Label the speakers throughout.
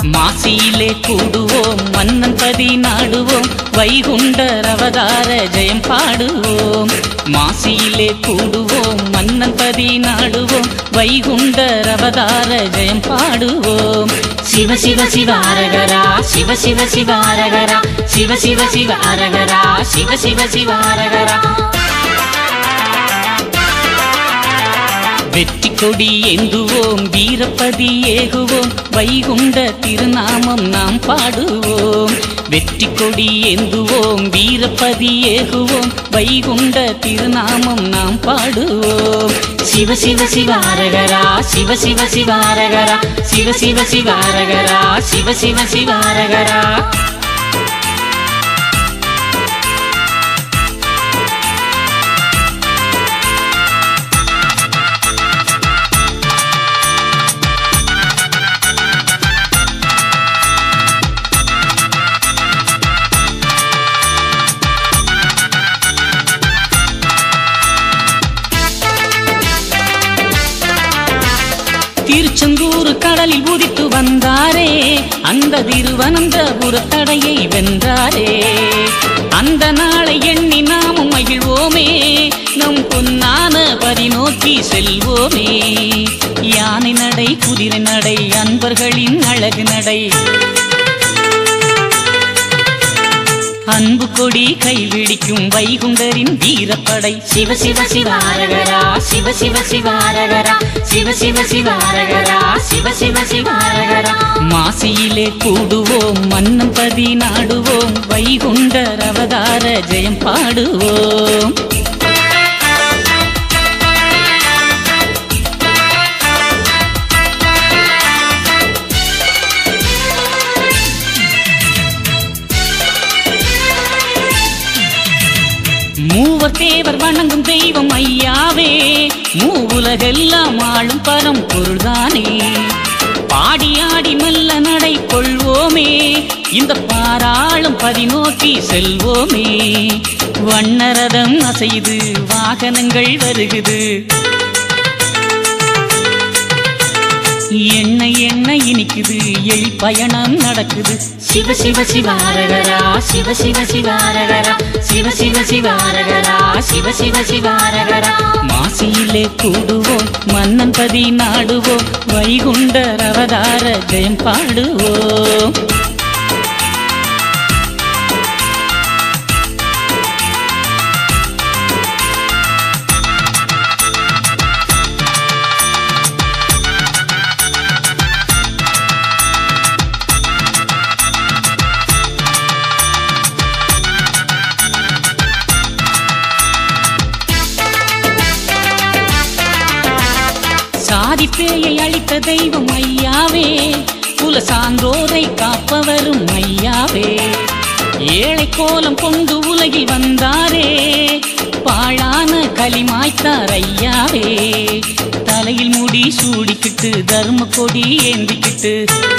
Speaker 1: மாசியிலே கூடுவோம் மன்னன் பதி நாடுவோம் வைகுண்டர் அவதார ஜெயம் பாடுவோம் மாசியிலே கூடுவோம் மன்னன் பதி நாடுவோம் வைகுண்டர் அவதார ஜெயம் பாடுவோம் சிவ சிவ சிவ அரகரா சிவ சிவ சிவ அரகரா சிவ சிவ சிவ அரகரா சிவ சிவ சிவ அரகரா வெற்றி கொடி ஏந்துவோம் வீரப்பதி ஏகுவோம் வைகுண்ட திருநாமம் நாம் பாடுவோம் வெற்றி கொடி ஏந்துவோம் வீரப்பதி ஏகுவோம் வைகுண்ட திருநாமம் நாம் பாடுவோம் சிவ சிவ சிவ அரகரா சிவ சிவ சிவ அரகரா சிவ சிவ சிவ அரகரா சிவ சிவ சிவ அரகரா திருச்செந்தூர் கடலில் உதித்து வந்தாரே அந்த திருவனந்தபுர தடையை வென்றாரே அந்த நாளை எண்ணி நாமும் மகிழ்வோமே நம் பொன்னான பரிநோக்கி செல்வோமே யானை நடை குதிரை நடை அன்பர்களின் அழகு நடை அன்பு கொடி கைவிடிக்கும் வைகுண்டரின் வீரப்படை சிவ சிவ சிவாரகரா சிவ சிவ சிவாரகரா சிவ சிவ சிவாரகரா சிவ சிவ சிவாரகரா மாசியிலே கூடுவோம் மன்னம் பதி நாடுவோம் வைகுண்டர் அவதார ஜெயம் பாடுவோம் மூவர் தேவர் வணங்கும் தெய்வம் ஐயாவே மூவுலகெல்லாம் ஆளும் பரம் பொருள்தானே பாடி ஆடி மெல்ல நடை கொள்வோமே இந்த பாராளும் பதிநோக்கி செல்வோமே வண்ணரதம் அசையுது வாகனங்கள் வருகுது என்ன என்ன இனிக்குது எழி பயணம் நடக்குது சிவ சிவ சிவாரகரா சிவ சிவ சிவாரகரா சிவ சிவ சிவாரகரா சிவ சிவ சிவாரகரா மாசியிலே கூடுவோம் மன்னன் பதி நாடுவோம் வைகுண்டர் அவதார ஜெயம் பாடுவோம் சாதி பேயை அழித்த தெய்வம் ஐயாவே குல சான்றோரை காப்பவரும் ஐயாவே ஏழை கோலம் கொண்டு உலகில் வந்தாரே பாழான களிமாய்த்தார் ஐயாவே தலையில் முடி சூடிக்கிட்டு தர்ம கொடி ஏந்திக்கிட்டு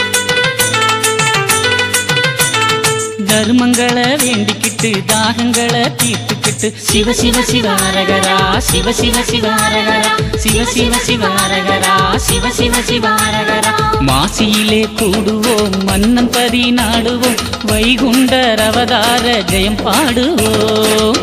Speaker 1: தர்மங்களை வேண்டிக்கிட்டு தாகங்களை தீர்த்துக்கிட்டு சிவ சிவ சிவாரகரா சிவ சிவ சிவாரகரா சிவ சிவ சிவாரகரா சிவ சிவ சிவாரகரா மாசியிலே கூடுவோம் மன்னன் பதி நாடுவோம் வைகுண்டர் அவதார ஜெயம் பாடுவோம்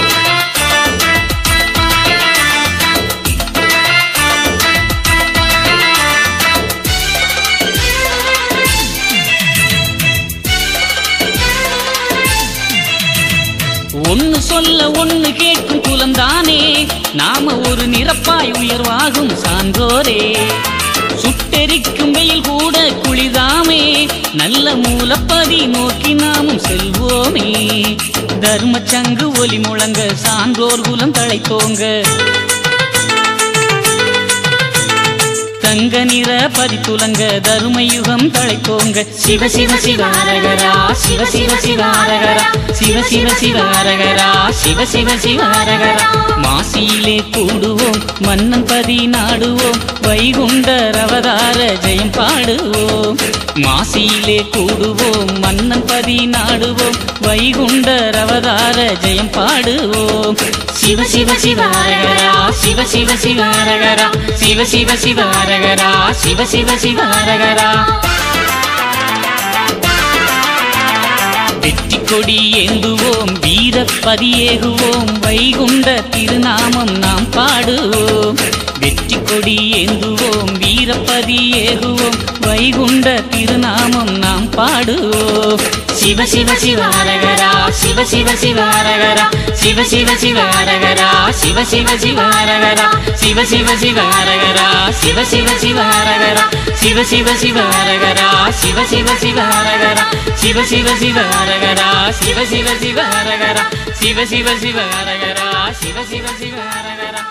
Speaker 1: ஒன்னு சொல்ல ஒன்னு கேட்கும் குலம்தானே நாம ஒரு நிரப்பாய் உயர்வாகும் சான்றோரே சுட்டெரிக்கும் வெயில் கூட குளிதாமே நல்ல மூலப்பதி நோக்கி நாமும் செல்வோமே தர்மச்சங்கு ஒலி முழங்க சான்றோர் குலம் தழைத்தோங்க தங்க நிற பதித்துலங்க தரும யுகம் தழைத்தோங்க சிவ சிவ சிவாரகரா சிவ சிவ சிவாரகரா சிவ சிவ சிவாரகரா சிவ சிவ சிவாரகரா மாசியிலே கூடுவோம் மன்னன் பதி நாடுவோம் வைகுண்டர் அவதார ஜெயம் பாடுவோம் மாசியிலே கூடுவோம் மன்னன் பதி நாடுவோம் வைகுண்டர் அவதார ஜெயம் பாடுவோம் சிவ சிவ சிவாரகரா சிவ சிவ சிவாரகரா சிவ சிவ சிவாரகரா சிவ சிவ சிவாரகரா கொடி ஏந்துவோம் வீரப்பதி ஏகுவோம் வைகுண்ட திருநாமம் நாம் பாடுவோம் வெற்றி கொடி ஏந்துவோம் வீரப்பதி ஏகுவோம் வைகுண்ட திருநாமம் நாம் பாடுவோம் சிவ சிவ சிவ ஹரஹரா சிவ சிவ சிவ ஹரஹரா சிவ சிவ சிவ ஹரஹரா சிவ சிவ சிவ ஹரஹரா சிவ சிவ சிவ ஹரஹரா சிவ சிவ சிவ ஹரஹரா சிவ சிவ சிவ ஹரஹரா சிவ சிவ சிவ ஹரஹரா சிவ சிவ சிவ ஹரஹரா சிவ சிவ சிவ ஹரஹரா சிவ சிவ சிவ ஹரஹரா சிவ சிவ சிவ ஹரஹரா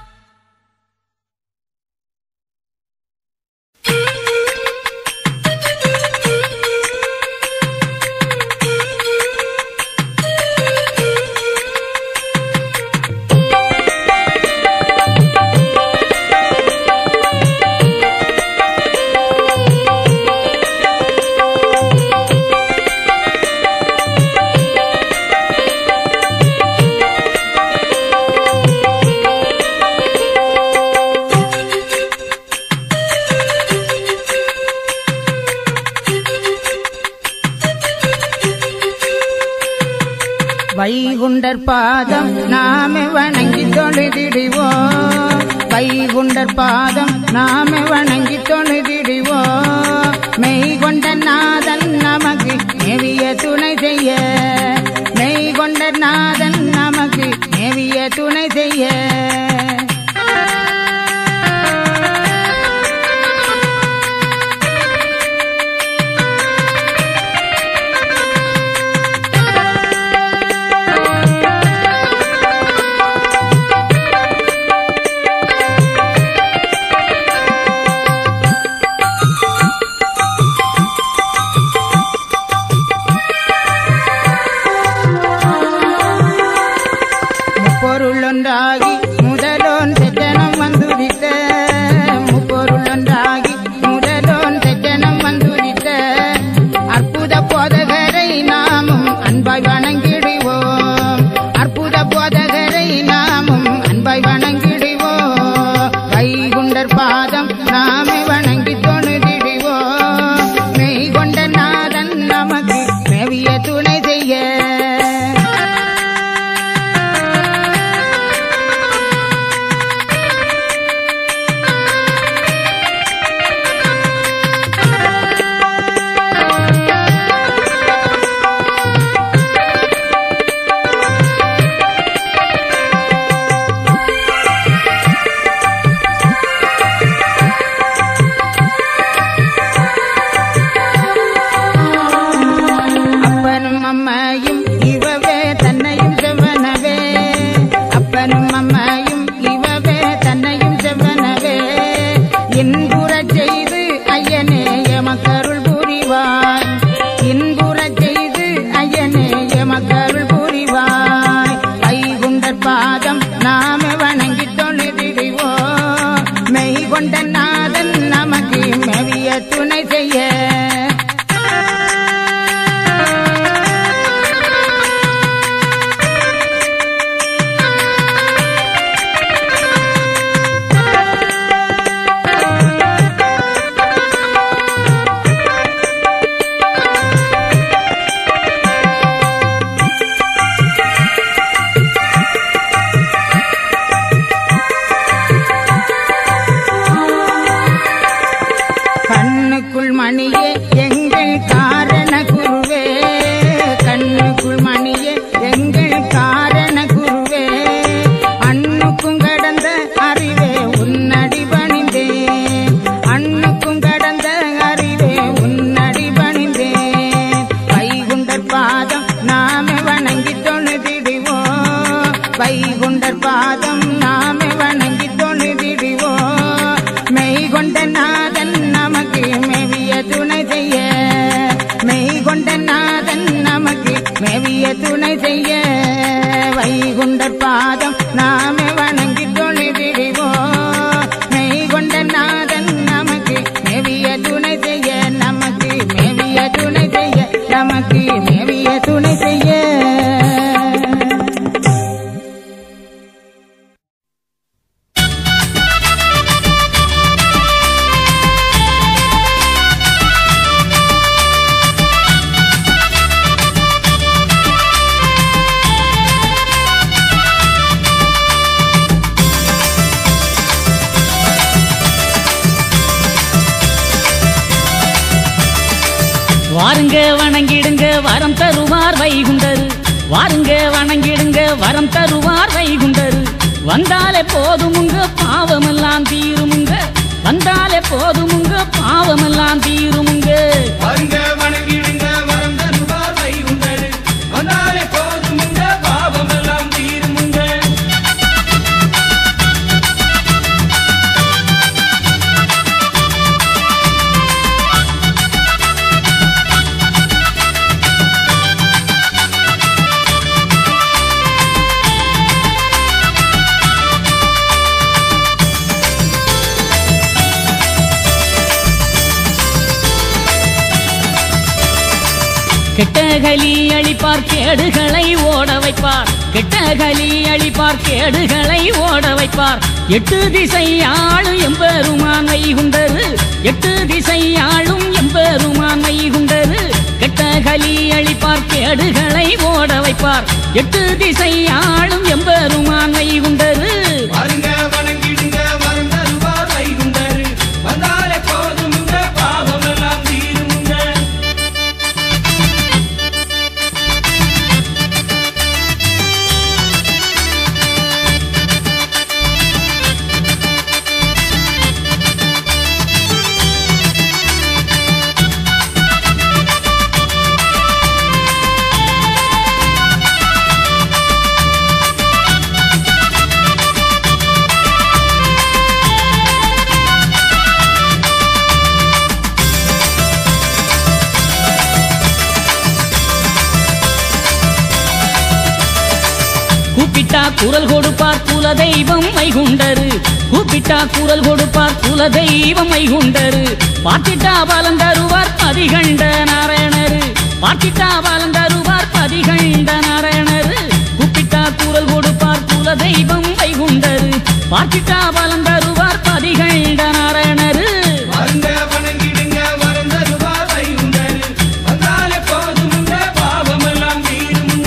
Speaker 2: வைகுண்டர் பாதம் நாமே வணங்கி தொழுதிடுவோம் வைகுண்டர் பாதம் நாமே வணங்கி தொழுதிடுவோம் மெய் கொண்ட நாதன் நமக்கு நெவிய துணை செய்ய மெய் கொண்ட நாதன் நமக்கு நெவிய துணை செய்ய முப்பொருளொன்றாகி முதலோன் செத்தனம் வந்துரித்த முப்பொருளொன்றாகி முதலோன் செத்தனம் வந்துரித்த அற்புத போதகரை நாமும் அன்பாய் வணங்கிடுவோம் அற்புத போதகரை நாமும் அன்பாய் வணங்கிடுவோம் வைகுண்டர் பாதம் நாமே வணங்கி தொழுதிடுவோம் மெய் கொண்ட நாதன் நமக்கு மேவிய துணை செய்ய அப்பனும் அம்மையும் இவவே தன்னையும் செவ்வனவே அப்பனும் அம்மையும் இவவே தன்னையும் செவ்வனவே இன்புறச் செய்து ஐயனே எமக்கருள் புரிவாய் இன்புறச் செய்து ஐயனே எமக்கருள் புரிவாய் வைகுண்டர் பாதம் நாம வணங்கி தொழுதிடுவோம் மெய் கொண்ட நாதன் நமக்கு மெவிய துணை செய்ய கண்ணுக்குள் மணியே எங்கள் காரண குருவே கண்ணுக்குள் மணியே எங்கள் காரண குருவே அண்ணுக்கும் கடந்த அறிவே உன்னடி பணிந்தேன் அண்ணுக்கும் கடந்த அறிவே உன்னடி பணிந்தேன் வைகுண்டர் பாதம் நாமே வணங்கி தொழுதிடுவோம் வைகுண்டர் பாதம் நாமே வணங்கி தொழுதிடுவோம் மெய் கொண்ட நாதன் நமக்கு மெவிய துணை செய்ய மெய் கொண்ட நாதன் நமக்கு மெவிய துணை செய்ய வைகுண்டர் பாதம் நாமே வணங்கி தொழுதிடுவோம் மெய் கொண்ட நாதன் நமக்கு மெவிய துணை செய்ய நமக்கு மெவிய துணை செய்ய நமக்கு மெவிய துணை செய்ய
Speaker 3: ஆ
Speaker 1: வாருங்க வணங்கிடுங்க வரம் தருவார் வைகுண்டரு வாருங்க வணங்கிடுங்க வரம் தருவார் வைகுண்டரு வந்தாலே போதுமுங்க பாவமெல்லாம் தீருமுங்க வந்தாலே போதுமுங்க பாவமெல்லாம் தீருமுங்க
Speaker 3: வருங்க வணங்கிடுங்க வரம் தருவார் வைகுண்டரு வந்தாலே போதுமுங்க பாவமெல்லாம் தீருமுங்க
Speaker 1: கெட்டகலி அழிப்பார் கேடுகளை ஓட வைப்பார் கெட்டகலி அழிப்பார் கேடுகளை ஓட வைப்பார் எட்டு திசை ஆளும் எம்பெருமான் வைகுண்டரு எட்டு திசை ஆளும் எம்பெருமான் வைகுண்டரு கெட்டகலி அழிப்பார் கேடுகளை ஓட வைப்பார் எட்டு திசை ஆளும் எம்பெருமான் வைகுண்டரு
Speaker 3: வருங்க வணங்கிடுங்க வரம் தருவார் வைகுண்டரு வந்தாலே போதுமுங்க பாவமெல்லாம் தீருமுங்க
Speaker 1: கூப்பிட்டா குரல் கொடுப்பார் குல தெய்வம் வைகுண்டரு கூப்பிட்டா குரல் கொடுப்பார் குல தெய்வம் வைகுண்டரு பார்த்திட்டா பலம் தருவார் பதிகண்ட நாராயணரு பார்த்திட்டா பலம் தருவார் பதிகண்ட நாராயணரு கூப்பிட்டா குரல் கொடுப்பார் குல தெய்வம் வைகுண்டரு பார்த்திட்டா பலம் தருவார் பதிகண்ட நாராயணரு
Speaker 3: வருங்க வணங்கிடுங்க வரம் தருவார் வைகுண்டரு வந்தாலே போதுமுங்க பாவமெல்லாம் தீருமுங்க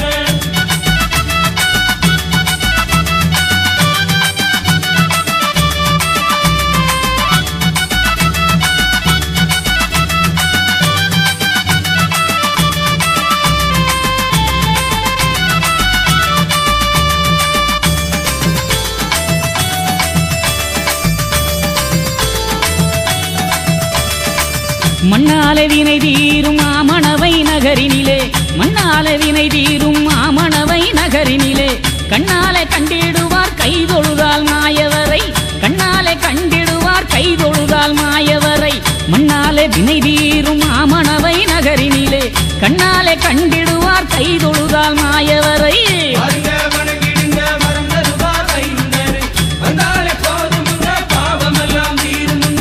Speaker 1: மண்ணால வினை தீரும் மாமணவை நகரினிலே மண்ணால வினை தீரும் மாமணவை நகரினிலே கண்ணாலே கண்டிடுவார் கைதொழுதால் மாயவரை கண்ணாலே கண்டிடுவார் கைதொழுதால் மாயவரை மண்ணாலே வினை தீரும் மாமணவை நகரினிலே கண்ணாலே கண்டிடுவார் கைதொழுதால் மாயவரை
Speaker 3: வருங்க வணங்கிடுங்க வரம் தருவார் வைகுண்டரு வந்தாலே போதுமுங்க பாவமெல்லாம் தீருமுங்க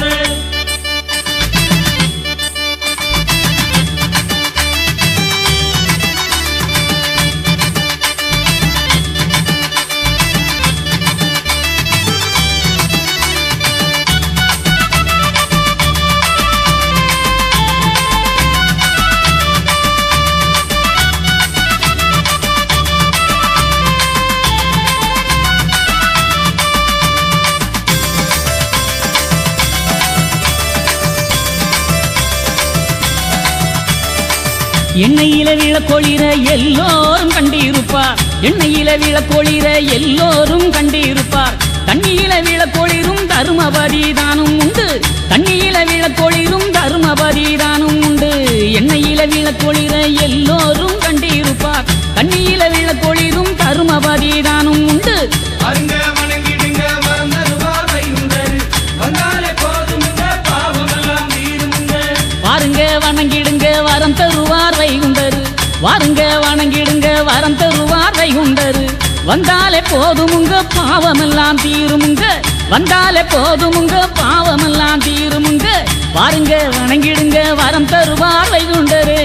Speaker 1: எண்ணெயில விளக்கொளிர எல்லோரும் கண்டிருப்பார் எண்ணெயில விளக்கொளிர எல்லோரும் கண்டிருப்பார் தண்ணியில விளக்கொளிரும் தருமபதி தானும் உண்டு தண்ணியில விளக்கொளிரும் தருமபதி தானும் உண்டு எண்ணெயில விளக்கொளிர எல்லோரும் கண்டிருப்பார் தண்ணியில விளக்கொளிரும் தருமபதி தானும் உண்டு
Speaker 3: வருங்க வணங்கிடுங்க வரம் தருவார் வைகுண்டரு வந்தாலே போதுமுங்க பாவமெல்லாம் தீருமுங்க
Speaker 1: வாருங்க வணங்கிடுங்க வரம் தருவார் வைகுண்டரு வாருங்க வணங்கிடுங்க வரம் தருவார் வைகுண்டரு வந்தாலே போதுமுங்க பாவமெல்லாம் தீருமுங்க வந்தாலே போதுமுங்க பாவமெல்லாம் தீருமுங்க வாருங்க வணங்கிடுங்க வரம் தருவார் வைகுண்டரு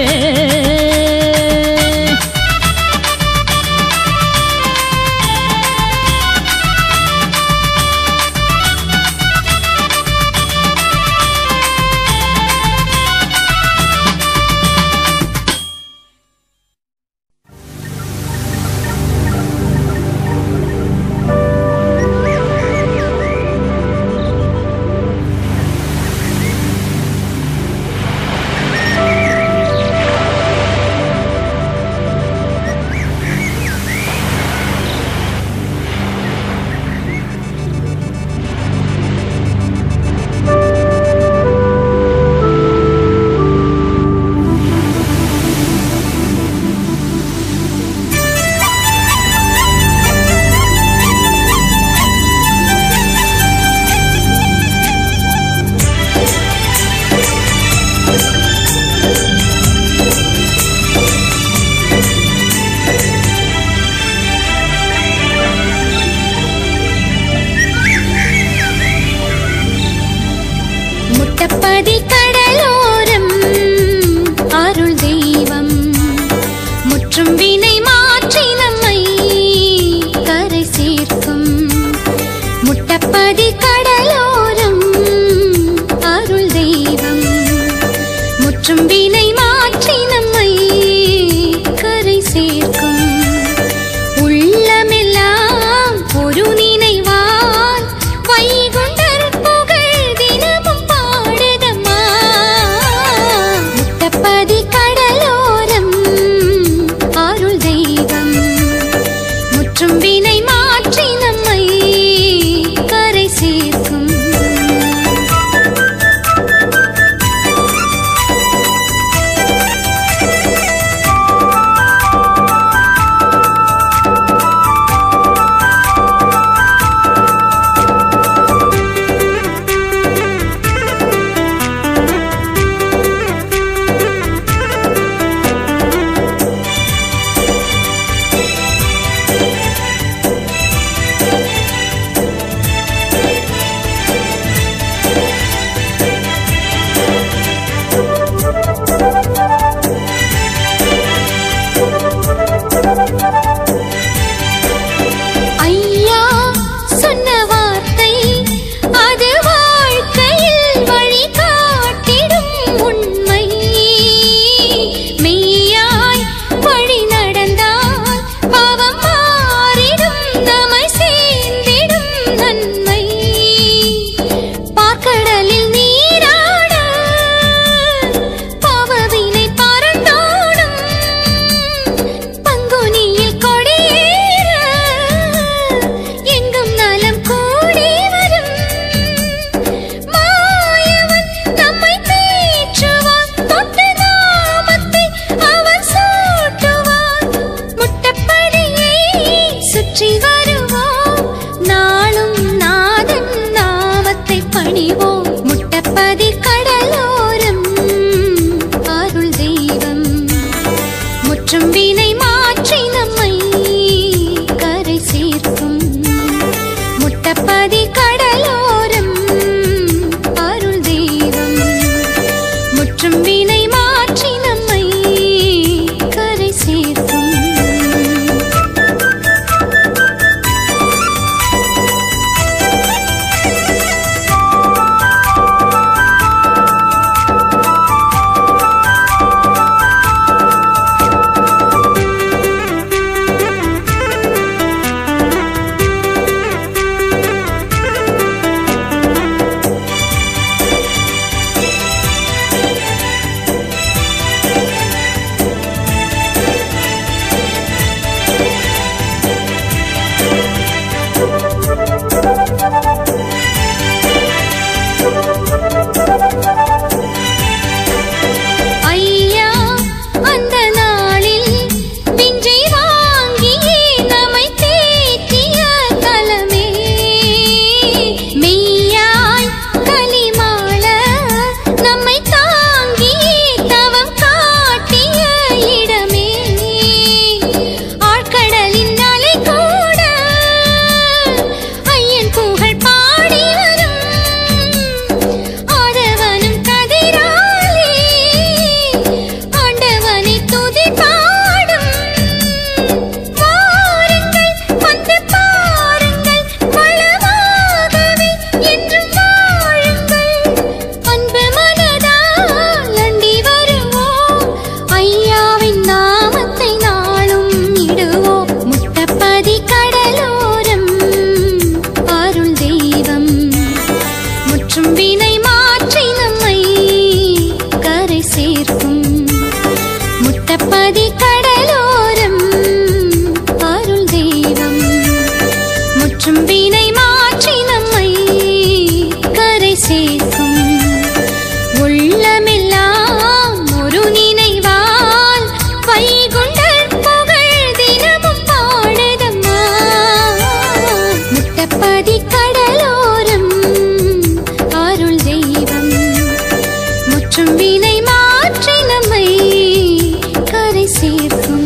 Speaker 4: முட்டப்பதி கடலோரம் அருள் தெய்வம் முற்றும் வினை மாற்றி நம்மை கரை சேர்க்கும் முட்டப்பதி கடலோரம் அருள் தெய்வம் முற்றும் வினை மாற்றி நம்மை கரை சேர்க்கும் உள்ளமெல்லாம் ஒரு நினைவால் வைகுண்டர் புகழ் தினமும் பாடுதம்மா முட்டப்பதி கடலோரம் அருள் தெய்வம் முற்றும் வினை மாற்றி நம்மை கரை சேர்க்கும் ஐயா சொன்ன வார்த்தை அது வாழ்க்கையில் வழி காட்டிடும் உண்மை மெய்யாய் வழி நடந்தால் பாவம் மாறிடும் நம்மை சேர்ந்திடும் நன்மை பார்க்கடலில் நீராட பாவவினை பறந்தோடும் பங்குனியில் கொடியேற எங்கும் நலம் கூடி வரும் மாயவன் நம்மை தேற்றுவான் தொட்டு நாமத்தை அவன் சூட்டுவான் முட்டப்படியை சுற்றி வருவோம் நாளும் நாதன் நாமத்தை பணிவோம் முட்டப்பதி கடலோரம் அருள் தெய்வம் முற்றும் வினை மாற்றி நம்மை கரை சேர்க்கும் முட்டப்பதி கடலோரம் அருள் தெய்வம் முற்றும் வினை மாற்றி நம்மை கரை சேர்க்கும் ஐயா அந்த நாளில் பிஞ்சை வாங்கியே நம்மை தேற்றிய தலமே மெய்யாய் கலிமாள நம்மை தாங்கியே தவம் காட்டிய இடமே ஆழ்கடலின் அலை கூட ஐயன் புகழ் பாடி வரும் ஆடவனும் கதிராலே ஆண்டவனை துதி பாடும் வாருங்கள் வந்து பாருங்கள் வளமாகவே என்றும் வாழுங்கள் அன்பு மனதால் அண்டி வருவோம் ஐயாவின் நாமத்தை நாளும் இடுவோம் முட்டப்பதி கடலோரம் அருள் தெய்வம் முற்றும் வினை மாற்றி நம்மை கரை சேர்க்கும் முட்டப்பதி கடலோரம் அருள் தெய்வம் முற்றும் வினை மாற்றி நம்மை கரை சேர்க்கும் உள்ளமெல்லாம் ஒரு நினைவால் வைகுண்டர் புகழ் தினமும் பாடுதம்மா முட்டப்பதி கடலோரம் அருள் தெய்வம் முற்றும் வினை மாற்றி நம்மை கரை சேர்க்கும்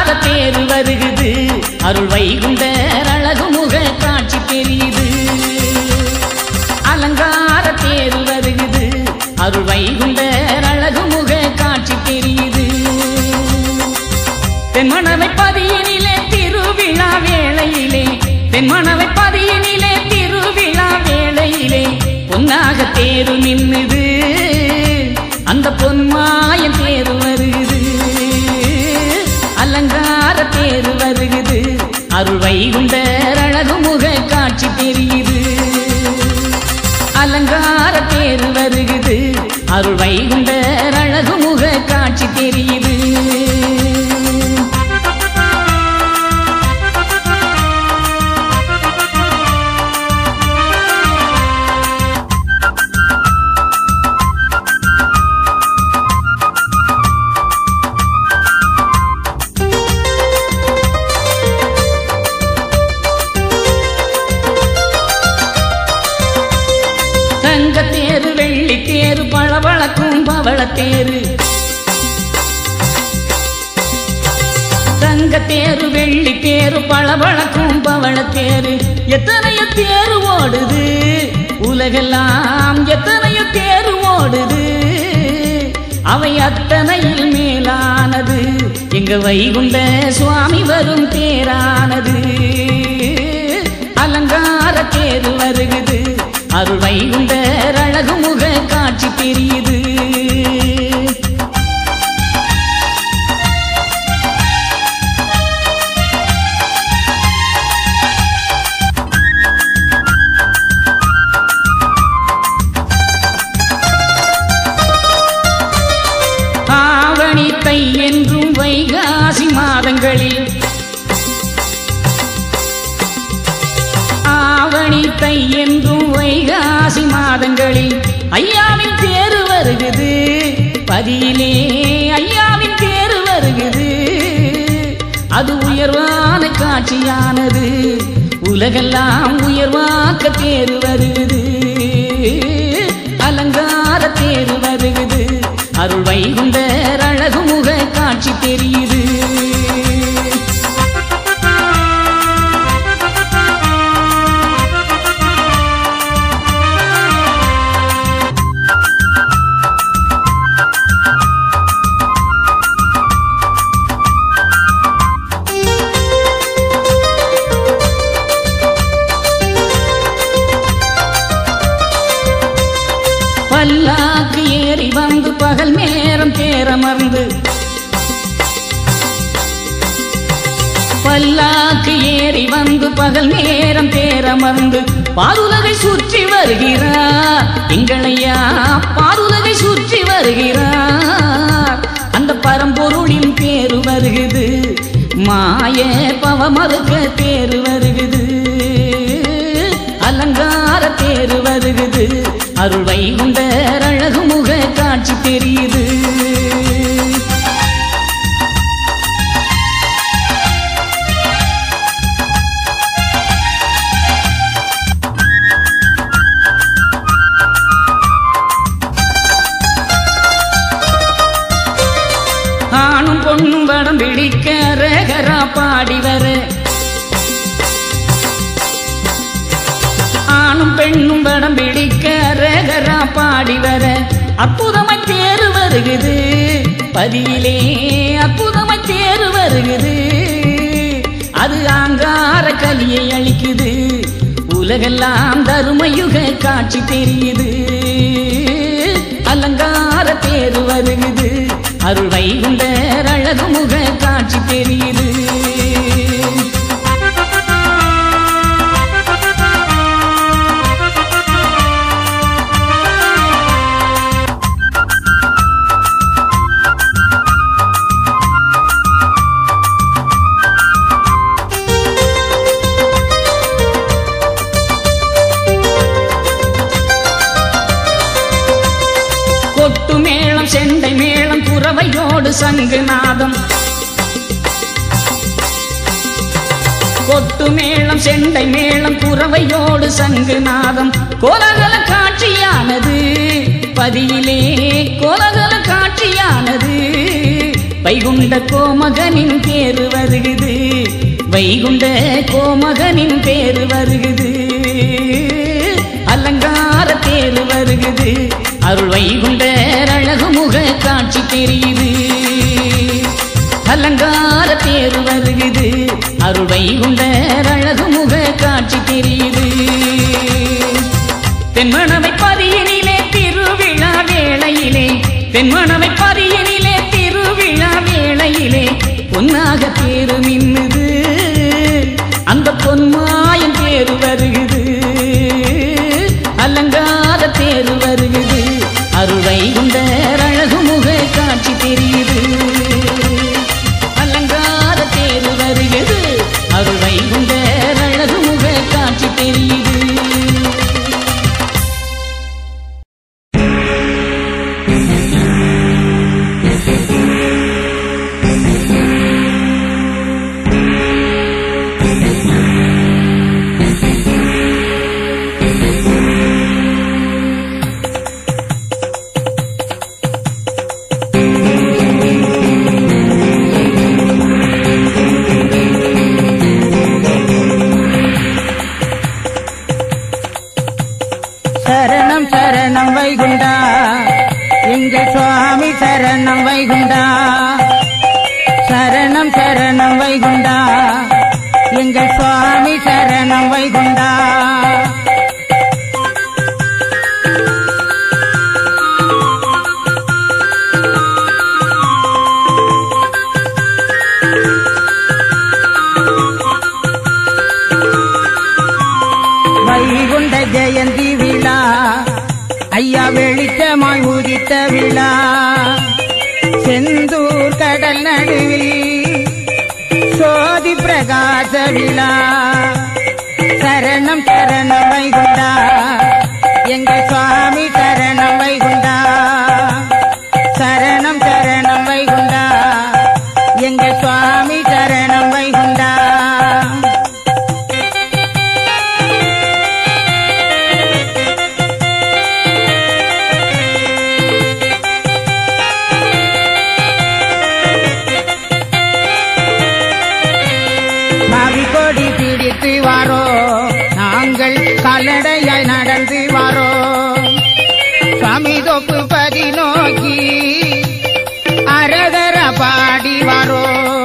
Speaker 1: அலங்கார தேர் வருகுது அருள் வைகுண்டர் அழகு முக காட்சி தெரியுது அலங்கார தேர் வருகுது அருள் வைகுண்டர் அழகு முக காட்சி தெரியுது தென்மணவை பதியினிலே திருவிழா வேளையிலே தென்மணவை பதியினிலே திருவிழா வேளையிலே பொன்னாக தேரு நின்னுது அந்த பொன்மாயன் தேரு வருகுது அலங்கார தேரு வருகுது அருள் வைகுண்டர் அழகு முக காட்சி தெரியுது அலங்கார தேர் வருகுது அருள் வைகுண்டர் அழகு முக காட்சி தெரியுது தங்கத்தேரு வெள்ளி தேரு பளபளக்கும் பவளத்தேரு தங்கத்தேரு வெள்ளி தேரு பளபளக்கும் பவளத்தேரு எத்தனையோ தேரு ஓடுது உலகெல்லாம் எத்தனையோ தேரு ஓடுது அவை அத்தனையில் மேலானது எங்க வைகுண்ட சுவாமி வரும் தேரானது அலங்கார தேரு வருகுது அருள் வைகுண்டர் அழகு முக காட்சி தெரியுது ஆவணி தை என்றும் வைகாசி மாதங்களில் ஆவணி தை என்றும் வைகாசி மாதங்களில் ஐயாவின் தேரு வருகுது பதியிலே ஐயாவின் தேரு வருகுது அது உயர்வான காட்சியானது உலகெல்லாம் உயர்வாக்க தேரு வருகுது அலங்கார தேரு வருகுது அருள் வைகுண்டர் அழகு முக காட்சி தெரியுது பல்லாக்கு ஏறி வந்து பகல் நேரம் தேரமர்ந்து பல்லாக்கு ஏறி வந்து பகல் நேரம் தேரமர்ந்து பாருலகை சுற்றி வருகிறார் எங்களையா பாருலகை சுற்றி வருகிறார் அந்த பரம்பொருளின் பேரு வருகுது மாய பவமறுக்க தேரு வருகுது அலங்கார தேரு வருகுது அருள் வைகுண்டர் அழகு முக காட்சி தெரியுது ஆணும் பொண்ணும் வடம் பிடிக்க ரேகரா பாடி வர ஆணும் பெண்ணும் வடம் பிடிக்க ரேகரா பாடி வர அற்புதமாய் தேரு வருகுது பதியிலே அற்புதமாய் தேரு வருகுது அது ஆங்கார கலியை அளிக்குது உலகெல்லாம் தருமயுக காட்சி தெரியுது அலங்கார தேரு வருகுது அருள் வைகுண்டர் அழகு முக காட்சி தெரியுது கொட்டு மேளம் செண்டை மேளம் குறவையோடு சங்கு நாதம் கொட்டு மேளம் செண்டை மேளம் குறவையோடு சங்கு நாதம் கோலகல காட்சியானது பதியிலே கோலகல காட்சியானது வைகுண்ட கோமகனின் தேரு வைகுண்ட கோமகனின் பேரு வருகுது அலங்கார தேரு வருகுது அருள் வைகுண்ட அழகு முக காட்சி தெரியுது அலங்கார தேரு வருகுது அருள் வைகுண்ட அழகு முக காட்சி தெரியுது தென்மணவை பதியினிலே திருவிழா வேளையிலே தென்மணவை பதியினிலே திருவிழா வேளையிலே பொன்னாக தேரு மின்னுது அந்த பொன்மாயன் தேரு வருகுது அலங்கார தேரு வருகுது அருளை கொண்ட அழகு முக காட்சி தெரியுது அலங்கார தேரு வருகுது அருளை கொண்ட அழகு முக காட்சி தெரியுது
Speaker 2: சரணம் சரணம் வைகுண்டா எங்கள் சுவாமி சரணம் வைகுண்டா சரணம் சரணம் வைகுண்டா எங்கள் சுவாமி சரணம் வைகுண்டா வைகுண்ட ஜெயந்தி விழா ஐயா வெளிச்சமாய் உதித்த விழா செந்தூர் கடல் நடுவில் சோதி பிரகாச விழா சரணம் சரணம் வைகுண்டா எங்கள் சுவாமி சரணம் வைகுண்டா சரணம் சரணம் வைகுண்டா எங்கள் சுவாமி சரணம் வைகுண்டா பாவி கொடி பிடித்து வாரோ நாங்கள் கால்நடையாய் நடந்து வாரோ சுவாமி தொப்பு பதி நோக்கி அரகர பாடி வாரோ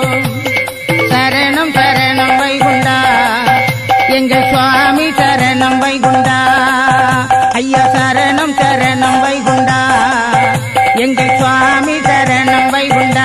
Speaker 2: சரணம் சரணம் வைகுண்டா எங்கள் சுவாமி சரணம் வைகுண்டா ஐயா சரணம் சரணம் வைகுண்டா எங்கள் சுவாமி சரணம் வைகுண்டா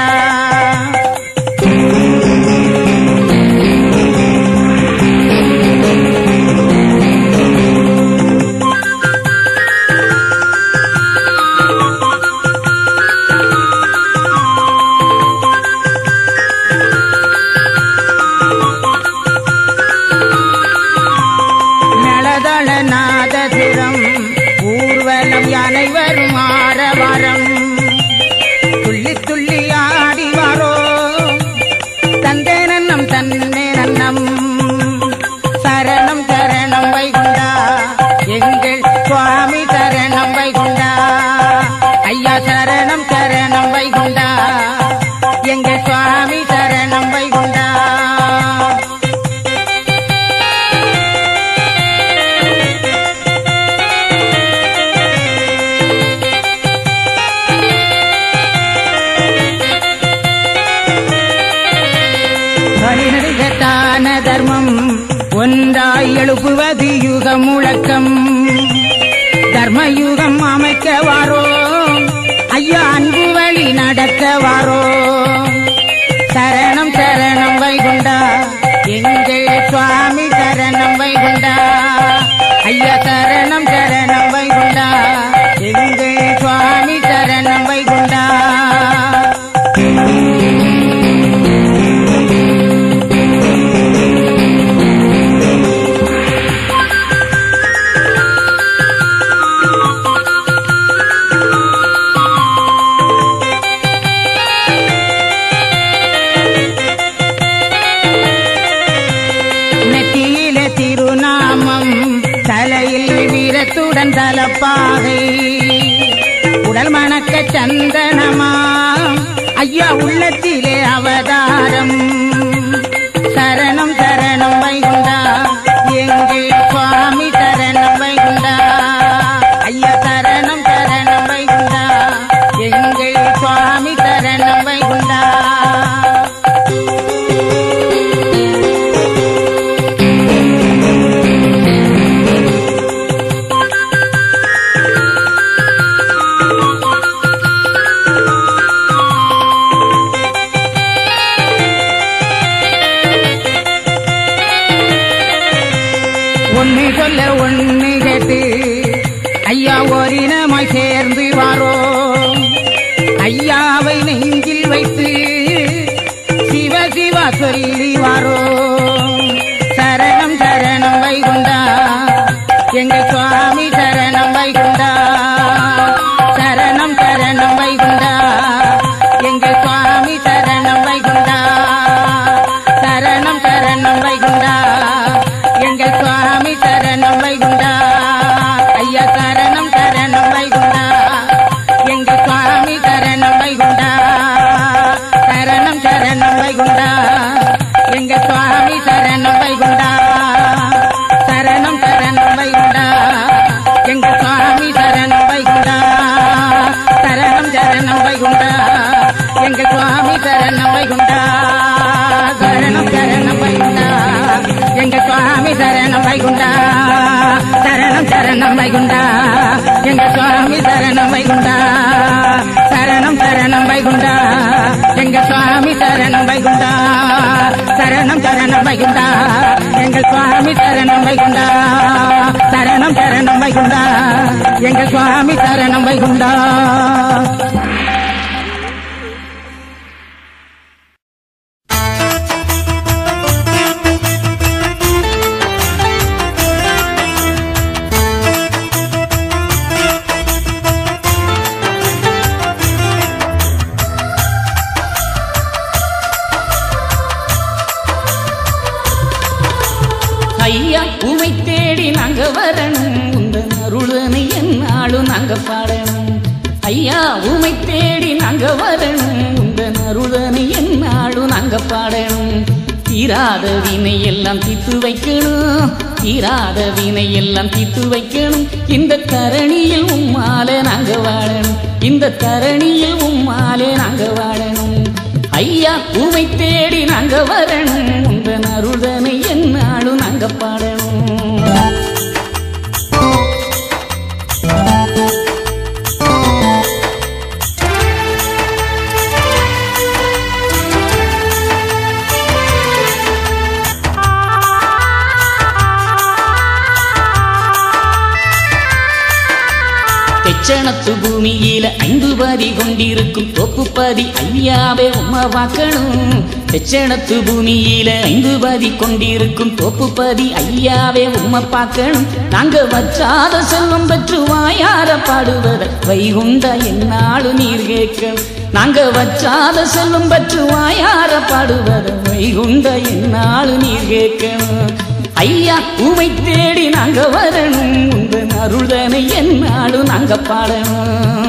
Speaker 2: நலதள நாதசுரம் ஊர்வலம் அனைவரும் ஆரவாரம் துள்ளி துள்ளி ஆடி வாரோ தந்தே நன்னம் தன்னே நன்னம் சரணம் சரணம் வைகுண்டா எங்கள் சுவாமி சரணம் வைகுண்டா ஐயா சரணம் சரணம் வைகுண்டா எங்கள் சுவாமி சரணம் வைகுண்டா வழிநடுகத்தான தர்மம் ஒன்றாய் எழுப்புவது யுக முழக்கம் தர்மயுகம் அமைக்க வாரோ ஐயா அன்பு வழி நடக்க வாரோ சரணம் சரணம் வைகுண்டா எங்கள் சுவாமி சரணம் வைகுண்டா ஐயா சரணம் சரணம் வைகுண்டா எங்கள் சுவாமி சரணம் வைகுண்டா நெத்தியிலே திருநாமம் தலையில் வீரத்துடன் தலப்பாகை உடல் மணக்க சந்தனமா ஐயா உள்ளத்திலே அவதாரம் சரணம் சரணம் ஒன்னு சொல்ல ஒன்னு கேட்டு ஐயா ஓரினமாய் சேர்ந்து வாரோம் ஐயாவை நெஞ்சில் வைத்து சிவ சிவ சொல்லி வாரோம் சரணம் சரணம் வைகுண்டா எங்க சுவாமி சரணம் வைகுண்டா சரணம் சரணம் வைகுண்டா எங்க சுவாமி சரணம் வைகுண்டா சரணம் சரணம் வைகுண்டா எங்க சுவாமி சரணம் வைகுண்டா ஐயா சரணம் சரணம் வைகுண்டா எங்க சுவாமி சரணம் வைகுண்டா சரணம் சரணம் வைகுண்டா எங்க சுவாமி சரணம் வைகுண்டா சரணம் சரணம் வைகுண்டா எங்க சுவாமி சரணம் வைகுண்டா சரணம் சரணம் வைகுண்டா எங்க சுவாமி சரணம் வைகுண்டா சரணம் சரணம் வைகுண்டா எங்க சுவாமி சரணம் வைகுண்டா சரணம் சரணம் வைகுண்டா எங்க சுவாமி சரணம் வைகுண்டா சரணம் சரணம் வைகுண்டா எங்க சுவாமி சரணம் வைகுண்டா சரணம் சரணம் வைகுண்டா எங்க சுவாமி சரணம் வைகுண்டா சரணம் சரணம் வைகுண்டா எங்க சுவாமி சரணம் வைகுண்டா
Speaker 1: ஐயா உமை தேடி நாங்க வரணும் உந்த அருளனை என்னாலும் நாங்க பாடணும் ஐயா உமை தேடி நாங்க வரணும் உந்த அருளனை என்னாலும் நாங்க பாடணும் தீராத வினை எல்லாம் தீத்து வைக்கணும் தீராத வினை எல்லாம் தீத்து வைக்கணும் இந்த தரணியில் உம்மாலே நாங்க வாழணும் இந்த தரணியில் உம்மாலே நாங்க வாழணும் ஐயா உமை தேடி நாங்க வரணும் உந்த அருள்தனை என்னாலும் நாங்க பாடணும் தெச்சணத்து பூமியில ஐந்து பாதி கொண்டிருக்கும் தோப்பு பாதி ஐயாவே உம்மா பார்க்கணும் தெச்சணத்து பூமியில ஐந்து பாதி கொண்டிருக்கும் தோப்பு பாதி ஐயாவே உம்மை பார்க்கணும் நாங்க வற்றாத செல்வம் பெற்று வாயார பாடுவத வைகுண்ட என்னாலும் நீர் கேட்கணும் நாங்க வற்றாத செல்வம் பெற்று வாயார பாடுவத வைகுண்ட என்னாலும் நீர் கேட்கணும் ஐயா உமை தேடி நாங்க வரணும் உங்க அருள்தனை என்னாலும் நாங்க பாடணும்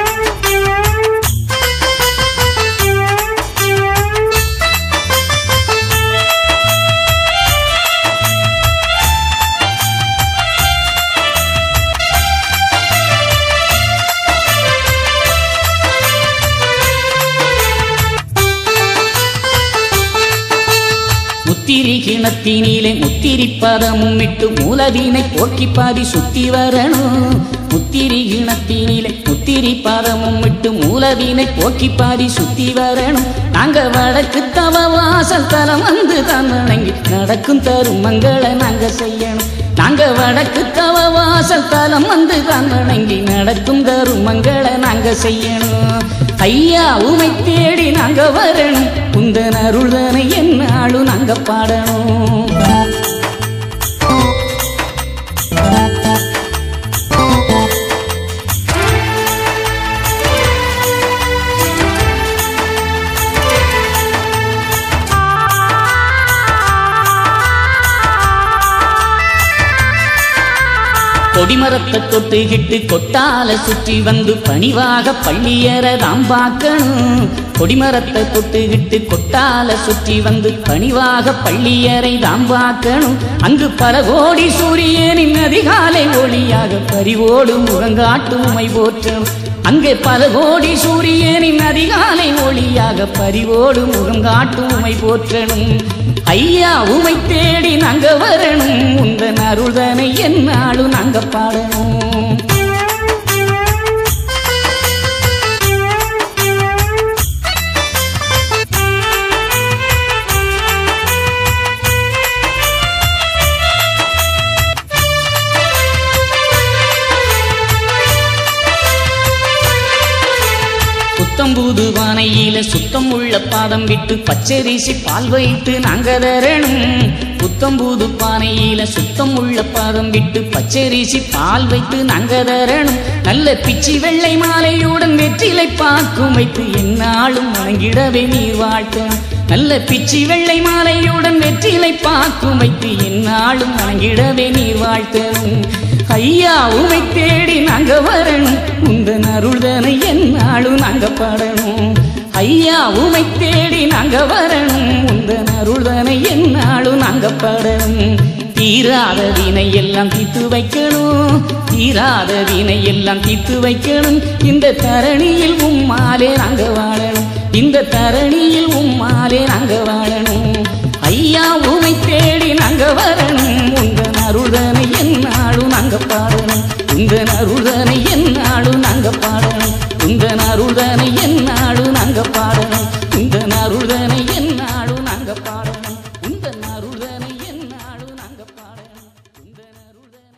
Speaker 1: முத்திரி கிணத்தினிலே முத்திரி பதமும் விட்டு மூலவீனை போக்கி பாதி சுத்தி வரணும் முத்திரி கிணத்தினிலே முத்திரி பதமும் விட்டு மூலவீனை போக்கி பாதி சுத்தி வரணும் நாங்க வடக்கு தவ வாசல் தலம் வந்து தான் வணங்கி நடக்கும் தருமங்களை நாங்க செய்யணும் நாங்க வடக்கு தவ வாசல் தலம் வந்து தான் வணங்கி நடக்கும் தருமங்களை நாங்க செய்யணும் ஐயா உமை தேடி நாங்க வரணும் உந்தன் அருள்தனை என்னாலும் நாங்க பாடணும் கொடிமரத்தை தொட்டுகிட்டு கொட்டால சுற்றி வந்து பணிவாக பள்ளியறதாம் பார்க்கணும் கொடிமரத்தை தொட்டுகிட்டு கொட்டால சுற்றி வந்து பணிவாக பள்ளியறை தாம் பார்க்கணும் அங்கு பல கோடி சூரியனின் அதிகாலை ஒளியாக பறிவோடு முகங்காட்டும் உமை போற்றணும் அங்கே பல கோடி சூரியனின் அதிகாலை ஒளியாக பறிவோடு முகம் காட்டும் உமை போற்றணும் ஐயா உமை தேடி நாங்க வரணும் உந்தன் அருள்தனை என்னாலும் நாங்க பாடணும் சுத்தம் உள்ள பாதம் விட்டு பச்சரிசி பால் வைத்து நாங்க தரணும் புத்தம் புது பானையில சுத்தம் உள்ள பாதம் விட்டு பச்சரிசி பால் வைத்து நாங்க தரணும் நல்ல பிச்சி வெள்ளை மாலையுடன் வெற்றிலை பாக்கும் வைத்து என்னாலும் வணங்கிடவே நீர் வாழ்த்தணும் நல்ல பிச்சி வெள்ளை மாலையுடன் வெற்றிலை பாக்கும் வைத்து என்னாலும் வணங்கிடவே நீர் வாழ்த்தணும் ஐயா உமை தேடி நாங்க வரணும் உந்தன் அருள்தனை என்னாலும் நாங்க பாடணும் ஐயா உமை தேடி நாங்க வரணும் உந்தன் அருள்தனை என்னாலும் நாங்க பாடணும் தீராத வினை எல்லாம் தீர்த்து வைக்கணும் தீராத வினை எல்லாம் தீர்த்து வைக்கணும் இந்த தரணியில் உம்மாலே நாங்க வாழணும் இந்த தரணியில் உம்மாலே நாங்க வாழணும் ஐயா உமை தேடி நாங்க வரணும் உங்கள் அருள்தனை என்னாலும் நாங்க பாடணும் உங்கள் அருள்தனை என்னாலும் நாங்க பாடணும் உங்கள் அருள்தனை என்னாலும் நாங்க பாடணும் உங்கள் அருள்தனை என்னாலும் நாங்க பாடணும் உங்கள் அருள்தனை என்னாலும் நாங்க பாடணும் உங்கள் அருள்தனை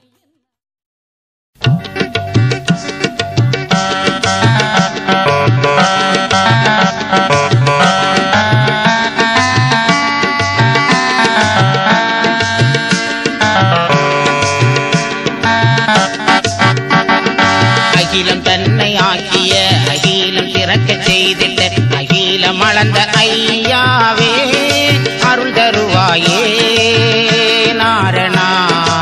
Speaker 5: அகிலம் தன்னை ஆக்கிய அகிலம் பிறக்கச் செய்திட்ட அகிலம் அளந்த ஐயாவே அருள் தருவாயே நாரணா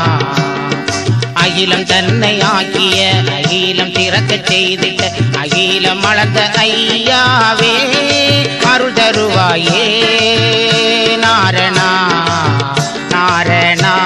Speaker 5: அகிலம் தன்னை ஆக்கிய அகிலம் பிறக்கச் செய்திட்ட அகிலம் அளந்த ஐயாவே அருள் தருவாயே நாரணா நாரணா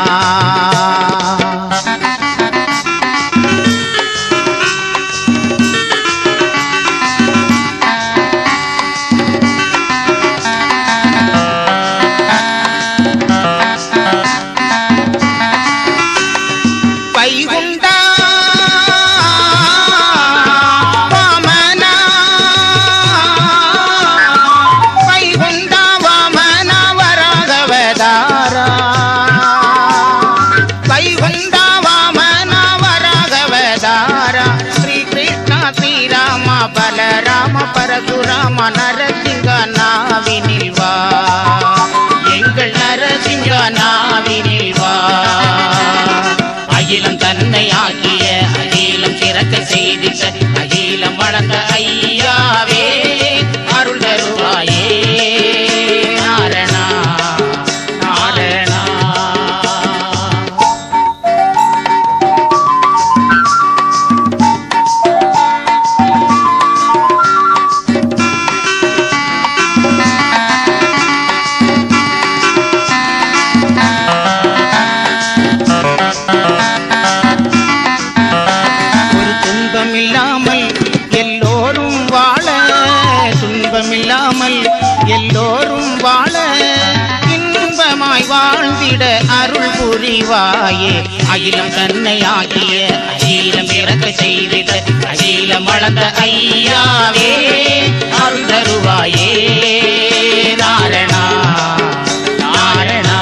Speaker 5: வைகுண்டா வாமனா வைகுண்டா வாமனா வராகவதாரா வைகுண்டா வாமனா வராகவதாரா ஸ்ரீ கிருஷ்ணா ஸ்ரீராம பலராம பரசுராம நரசிங்க நாவினில் வா எங்கள் நரசிங்க நாவினில் வா அகிலம் தன்னை ஆக்கிய அகிலம் சிறக்க செய்திட்ட அகிலம் வளர்ந்த ஐயாவே அருள் தருவாயே நாரணா நாரணா ஒரு துன்பமில்லாமல் எல்லோரும் வாழ துன்பமில்லாமல் எல்லோரும் வாழ இன்பமாய் வாழ்ந்திட அருள் புரிவாயே அகிலம் தன்னை ஆகிய அகிலம் இறக்க செய்திட அகிலம் வளர்ந்த ஐயாவே அருள் தருவாயே நாரணா நாரணா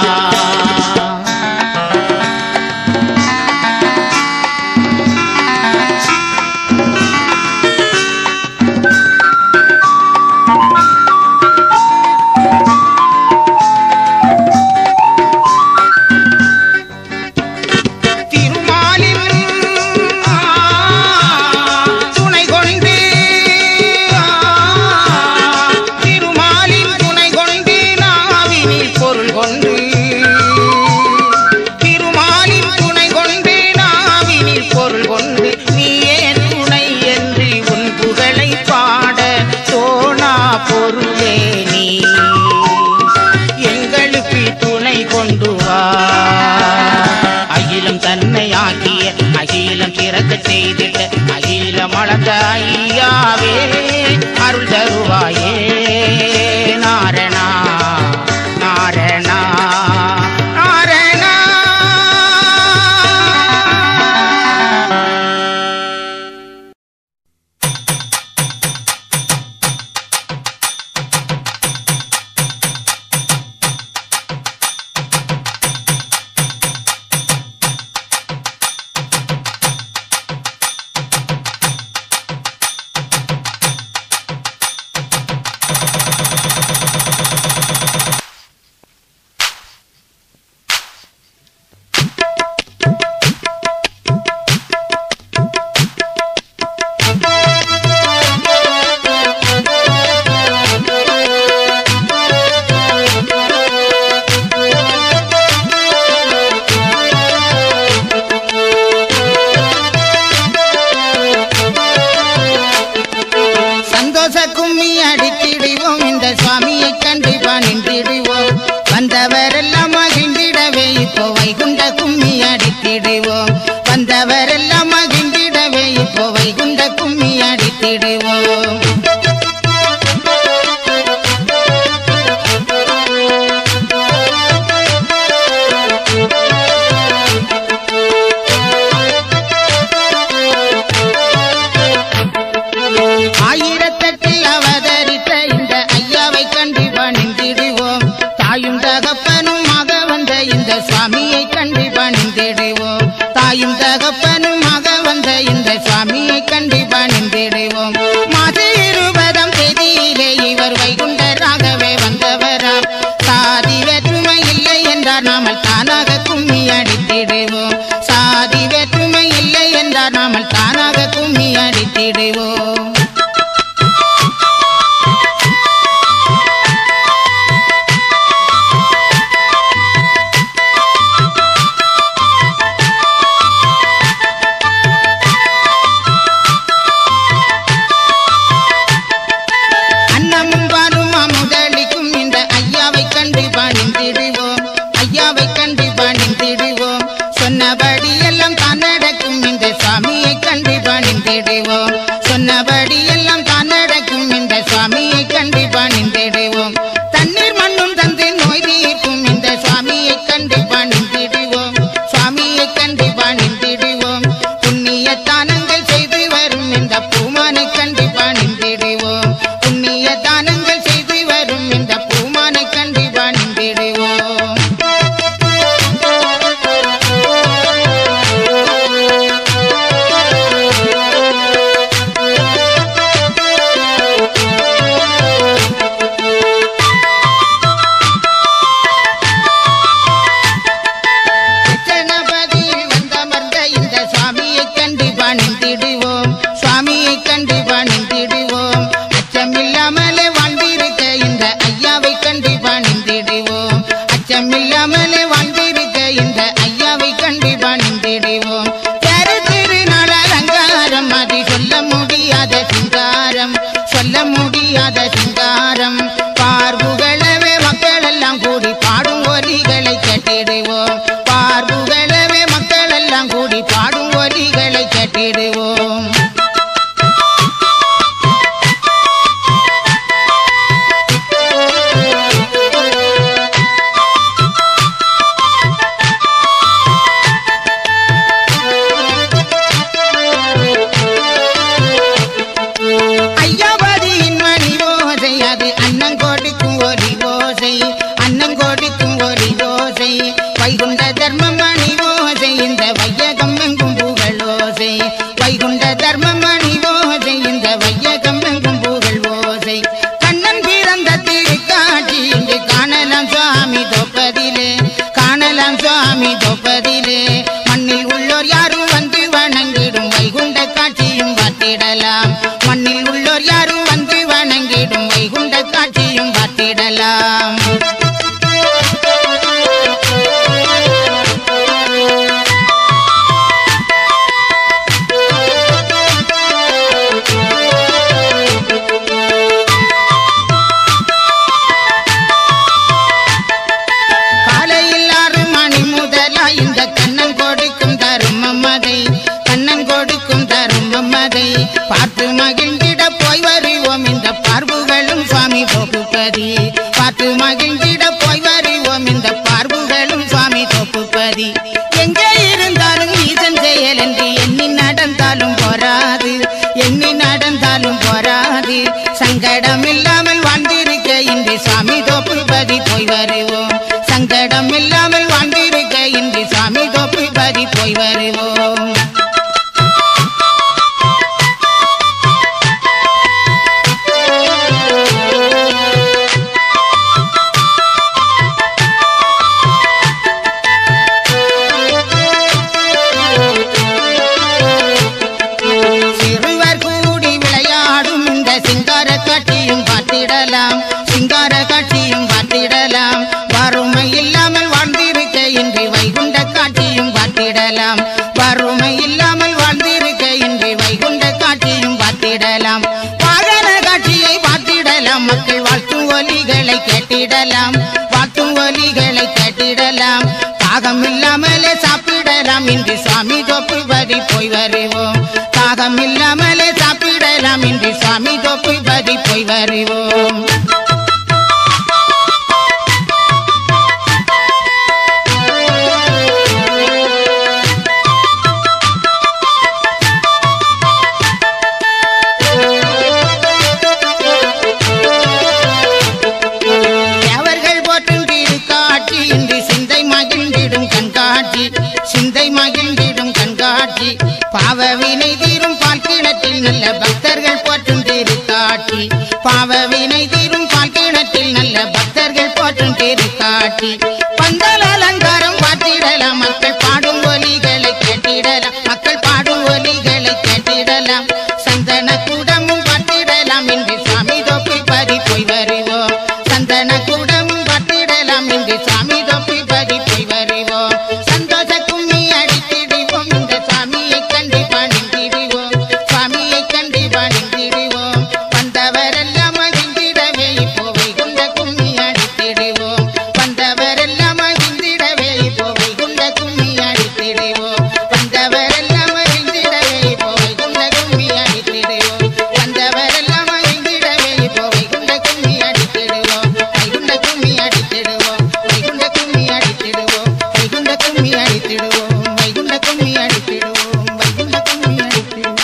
Speaker 5: திருமாலின் துணை கொண்டு திருமாலின் துணை கொண்டு பணிந்திடுவோம் வந்தவரெல்லாம் மகிழ்ந்திடவே இப்போ வைகுண்ட கும்மி அடித்திடுவோம் வந்தவரெல்லாம் மகிழ்ந்திடவே இப்போ வைகுண்ட கும்மி அடித்திடுவோம் ஆயிரத்தெட்டில் அவதரித்த இந்த ஐயாவை கண்டு பணிந்திடுவோம் தாயும் தகப்பனுமாக வந்த இந்த சுவாமியை கண்டு பணிந்திடுவோம் தாயும் தகப்பனுமாக வந்த இந்த சுவாமியை கண்டு பணிந்திடுவோம் மாத இருபதாம் தேதியிலே இவர் வைகுண்டராகவே வந்தவராம் சாதி வேற்றுமை இல்லை என்றார் நாமல் தானாக கும்மி அடித்திடுவோம் சாதி வேற்றுமை இல்லை என்றார் நாமல் தானாக கும்மி அடித்திடுவோம் அன்னமும் பாலுமா முதலிக்கும் இந்த ஐயாவை கண்டு பணிந்திடுவோம் ஐயாவை கண்டு பணிந்திடுவோம் சொன்னபடி எல்லாம் தான் நடக்கும் இந்த சுவாமியை கண்டு பணிந்திடுவோம் சொன்னபடி எல்லாம் தான் நடக்கும் இந்த சுவாமியை கண்டு பணிந்திடுவோம் தண்ணீர் மண்ணும் தந்து நோய் தீர்க்கும் இந்த சுவாமியை கண்டு பணிந்திடுவோம் சுவாமியை கண்டு பணிந்திடுவோம் புண்ணிய தானங்கள் செய்து வரும் இந்த பூமானை கண்டு பணிந்திடுவோம் புண்ணிய தானங்கள் செய்து வரும் இந்த பூமானை கண்டு பணிந்திடுவோம் அச்சனபதியில் வந்தமர்ந்த இந்த சுவாமியை கண்டு பணிந்திடுவோம் சுவாமியை கண்டு பணிந்திடுவோம் அச்சமில்லாமலே வாழ்ந்திருக்க இந்த ஐயாவை கண்டு பணிந்திடுவோம் அச்சமில்லாமலே வாழ்ந்திருக்க இந்த ஐயாவை கண்டு பணிந்திடுவோம் தேரு திருநாள் அலங்காரம் அது சொல்ல முடியாத சிங்காரம் சொல்ல முடியாத சிங்காரம் பார்வுகளவே மக்கள் எல்லாம் கூடி பாடும் ஒலிகளை கேட்டிடுவோம் பார்வுகளவே மக்கள் எல்லாம் கூடி பாடும் ஒலிகளை கேட்டிடுவோம் ஐயாவதியின் மணி ஓசை அது அண்ணன் கொடுக்கும் ஒலி ஓசை அண்ணன் கொடுக்கும் ஒலி ஓசை வைகுண்ட தர்ம மணி ஓசை இந்த வையகம் எங்கும் புகழ் ஓசை வைகுண்ட தர்ம மணி ஓசை இந்த வையகம் எங்கும் புகழ் ஓசை கண்ணன் பிறந்த திருக்காட்சி இங்கு காணலாம் சுவாமி தோப்பதிலே காணலாம் சுவாமி தோப்பதிலே மண்ணில் உள்ளோர் யாரும் வந்து வணங்கிடும் வைகுண்ட காட்சியும் பார்த்திடலாம் மண்ணில் உள்ளோர் யாரும் வந்து வணங்கிடும் வைகுண்ட காட்சியும் பார்த்திடலாம் காலையில் ஆறு மணி முதலா இந்த கண்ணன் கொடுக்கும் தருமம் அதை கண்ணன் கொடுக்கும் தருமம் அதை பார்த்து மகிழ்ந்திட போய் வருவோம் இந்த பார்வுகளும் சுவாமி தொகுப்பதி பார்த்து மகிழ்ந்திட போய் வருவோம் இந்த பார்வுகளும் சுவாமி தொகுப்பதி எங்கே இருந்தாலும் ஈசன் செயல் என்று எண்ணி நடந்தாலும் போராது எண்ணி நடந்தாலும் போராது சங்கடம் இல்லாமல் வாழ்ந்திருக்க இன்று சாமி தோப்புபதி போய் வருவோம் சங்கடம் இல்லாமல் வாழ்ந்திருக்க இன்று சாமி தோப்புபதி போய் வருவோம் சிறுவர் கூடி விளையாடும் இந்த சிங்கார காட்சியும் பார்த்திடலாம் சிங்கார காட்சியும் பார்த்திடலாம் வறுமை இல்லாமல் வாழ்ந்திருக்க இன்று வைகுண்ட காட்சியும் பார்த்திடலாம் வறுமை இல்லாமல் வாழ்ந்திருக்க இன்று வைகுண்ட காட்சியும் பார்த்திடலாம் வாகன காட்சியை பார்த்திடலாம் மக்கள் வாழ்த்தும் ஒலிகளை கேட்டிடலாம் ஒலிகளை கேட்டிடலாம் தாகம் இல்லாமலே சாப்பிடலாம் இன்று சுவாமி தொப்புபதி போய் வருவோம் தாகம் இல்லாமலே சாப்பிடலாம் இன்று சுவாமி தொப்புபதி போய் வருவோம் தேவர்கள் போற்றும் திருக்காட்சி இன்று சிந்தை மகிழ்ந்திடும் கண்காட்சி சிந்தை மகிழ்ந்திடும் கண்காட்சி பாவ வினை தீரும் பால் கிணற்றில் நல்ல பக்தர்கள் போற்றும் திருக்காட்சி பாவ வினை தீரும் பால் கிணற்றில் நல்ல பக்தர்கள் போற்றும் திருக்காட்சி பந்தல் அலங்காரம் பார்த்திடலாம் மக்கள் பாடும் ஒலிகளை கேட்டிடலாம் மக்கள் பாடும் ஒலிகளை கேட்டிடலாம் சந்தன கூடமும் பார்த்திடலாம் இன்று சுவாமி தொப்பி பதி போய் வருவோம் சந்தன கூடமும் பார்த்திடலாம் இன்று சாமி தொப்பி பதி போய் வருவோம் சந்தோஷ கும்மி அடித்திடுவோம் இந்த சாமியை கண்டு பணிந்திடுவோம் சாமியை கண்டு பணிந்திடுவோம் வந்தவரெல்லாம் மகிழ்ந்திடவே இப்போ வைகுண்ட கும்மி அடித்திடுவோம் வந்தவரெல்லாம் மகிழ்ந்திடவே இப்போ வைகுண்ட கும்மி அடித்திடுவோம் வந்தவரெல்லாம் மகிழ்ந்திடவே இப்போ வைகுண்ட கும்மி அடித்திடுவோம் வந்தவரெல்லாம் மகிழ்ந்திடவே இப்போ வைகுண்ட கும்மி அடித்திடுவோம் வைகுண்ட கும்மி அடித்திடுவோம் வைகுண்ட கும்மி அடித்திடுவோம் வைகுண்ட கும்மி அடித்திடுவோம் வைகுண்ட கும்மி அடித்திடுவோம் வைகுண்ட கும்மி அடித்திடுவோம்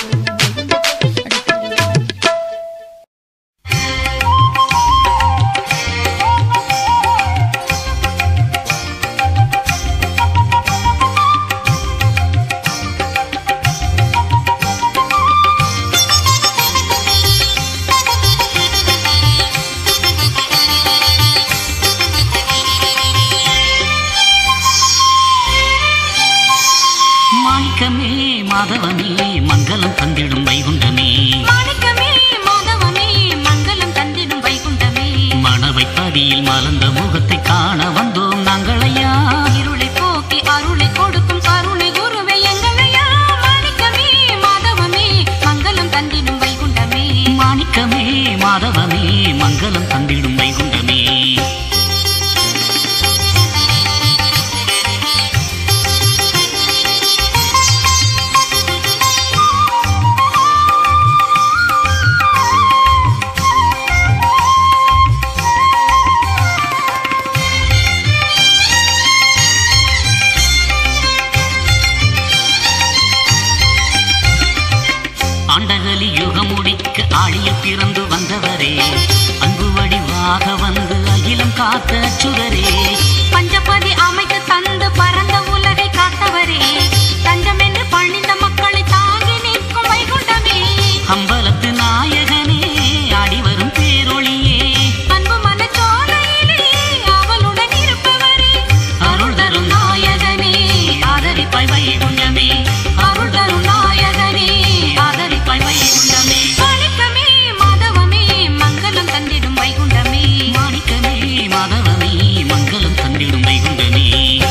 Speaker 1: மாணிக்கமே மாதவமே மங்களம் தந்திடும் வைகுண்டமே
Speaker 4: மாணிக்கமே மாதவமே மங்களம் தந்திடும் வைகுண்டமே
Speaker 1: மணவை பதியில் மலர்ந்த முகத்தை காண வந்தோம் நாங்களையா
Speaker 4: இருளை போக்கி அருளை கொடுக்கும் கருணை குருவே எங்களையா மாணிக்கமே மாதவமே மங்களம் தந்திடும் வைகுண்டமே
Speaker 1: மாணிக்கமே மாதவமே மங்களம் தந்திடும் வைகுண்டமே ஆண்டகலி யுகம் முடிக்க ஆழிய பிறந்து வந்தவரே அன்பு வடிவாக வந்து அகிலம் காத்த அச்சுதரே
Speaker 4: பஞ்சபதி அமைத்து தந்து பரந்த உலகை காத்தவரே தஞ்சம் என்று பணிந்த மக்களை தாங்கி நிற்கும் வைகுண்டமே
Speaker 1: அம்பலத்து நாயகனே ஆடி வரும் பேரொளியே
Speaker 4: அன்பு மனச்சோலையிலே அவளுடன் இருப்பவரே
Speaker 1: அருள் தரும் நாயகனே ஆதரிப்பாய் வைகுண்டமே அருள் தரும் நாயகனே ஆதரிப்பாய் வைகுண்டமே
Speaker 4: மாணிக்கமே மாதவமே மங்களம் தந்திடும் வைகுண்டமே
Speaker 1: மாணிக்கமே மாதவமே மங்களம் தந்திடும் வைகுண்டமே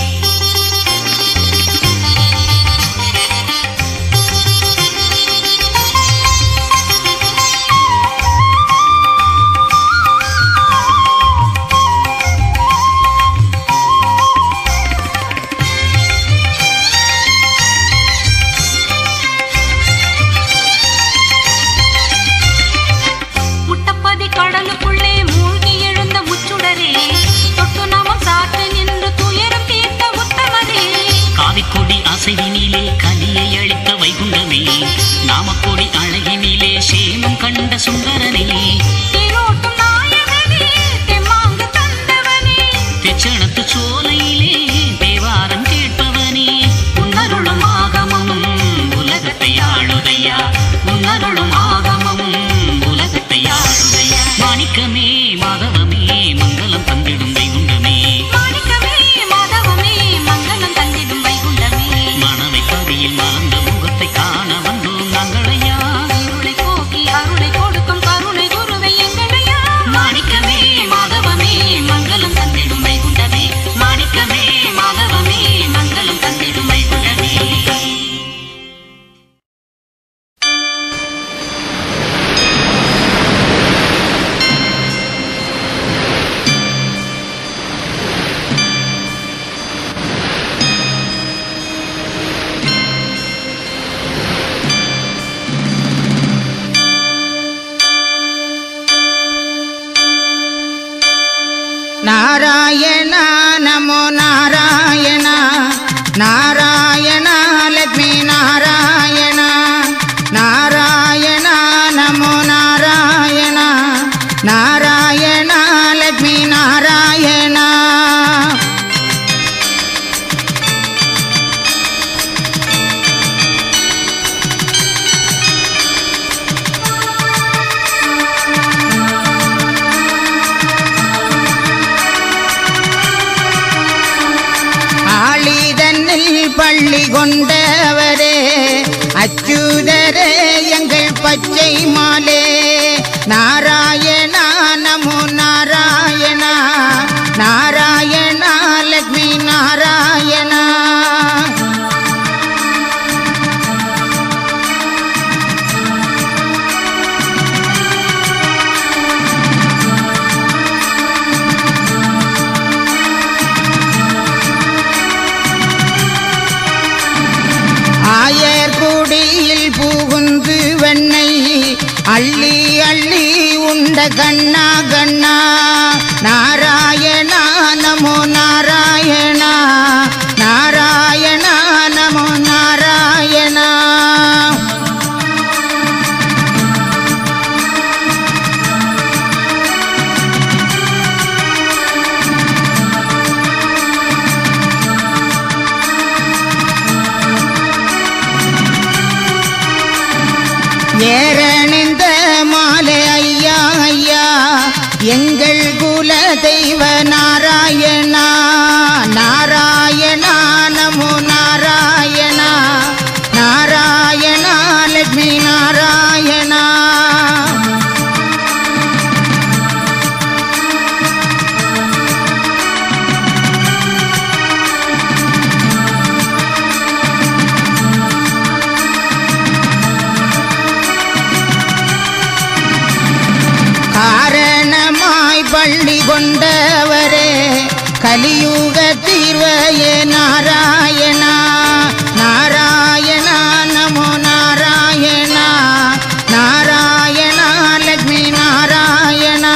Speaker 4: முட்டப்பதி கடலுக்குள்ளே மூழ்கி எழுந்த முச்சுடரே தொட்டு நாமம் சாத்து நின்று துயரம் தீர்த்த உத்தமரே
Speaker 1: காவிக்கொடி அசைவினிலே கலியை அழித்த வைகுண்டமே நாமக்கொடி அழகினிலே சேமம் கண்ட சுந்தரனே
Speaker 4: தேரோட்டும் நாயகனே தெம்மாங்கு தந்தவனே
Speaker 1: தெச்சணத்து சோலையிலே தேவாரம் கேட்பவனே உன்னருளும் ஆகமமும் உலகத்தை ஆளுதையா உன்னருளும் ஆகமமும் உலகத்தை ஆளுதையா மாணிக்கமே மாதவமே மங்களம் தந்திடும் வைகுண்டமே
Speaker 4: மாணிக்கமே மாதவமே மங்களம் தந்திடும் வைகுண்டமே
Speaker 1: மணவை கதியில் மலர்ந்த முகத்தை காண வந்தோம் நாங்களையா
Speaker 4: இருளை போக்கி அருளை கொடுக்கும் கருணை குருவை எங்களையா
Speaker 1: மாணிக்கமே மாதவமே மங்களம் தந்திடும் வைகுண்டமே மாணிக்கமே
Speaker 5: நாராயண நமோ நாராயண நாராயண லக்ஷ்மி நாராயண நாராயண நமோ நாராயண நாராயண லக்ஷ்மி நாராயண ஆளிதன்னில் பள்ளி கொண்டவரே அச்சுதரே எங்கள் பச்சை மாலே நாராயணா நமோ நாராயணா நாராயணா லக்ஷ்மி நாராயணா ஆயர்குடியில் புகுந்து வெண்ணை அள்ளி அள்ளி உண்ட கண்ணா கண்ணா நாராயணா நமோ நாராயணா நாராயணா நமோ நாராயணா ஏறணிந்த மாலை ஐயா ஐயா எங்கள் குல தெய்வ நாராயணா நாராயணா நமோ நாராயணா நாராயணா லட்சுமி நாராயணா காரணமாய் பள்ளி கொண்டவரே கலியுக தீர்வையே நாராயணா நாராயணா நமோ நாராயணா நாராயணா லக்ஷ்மி நாராயணா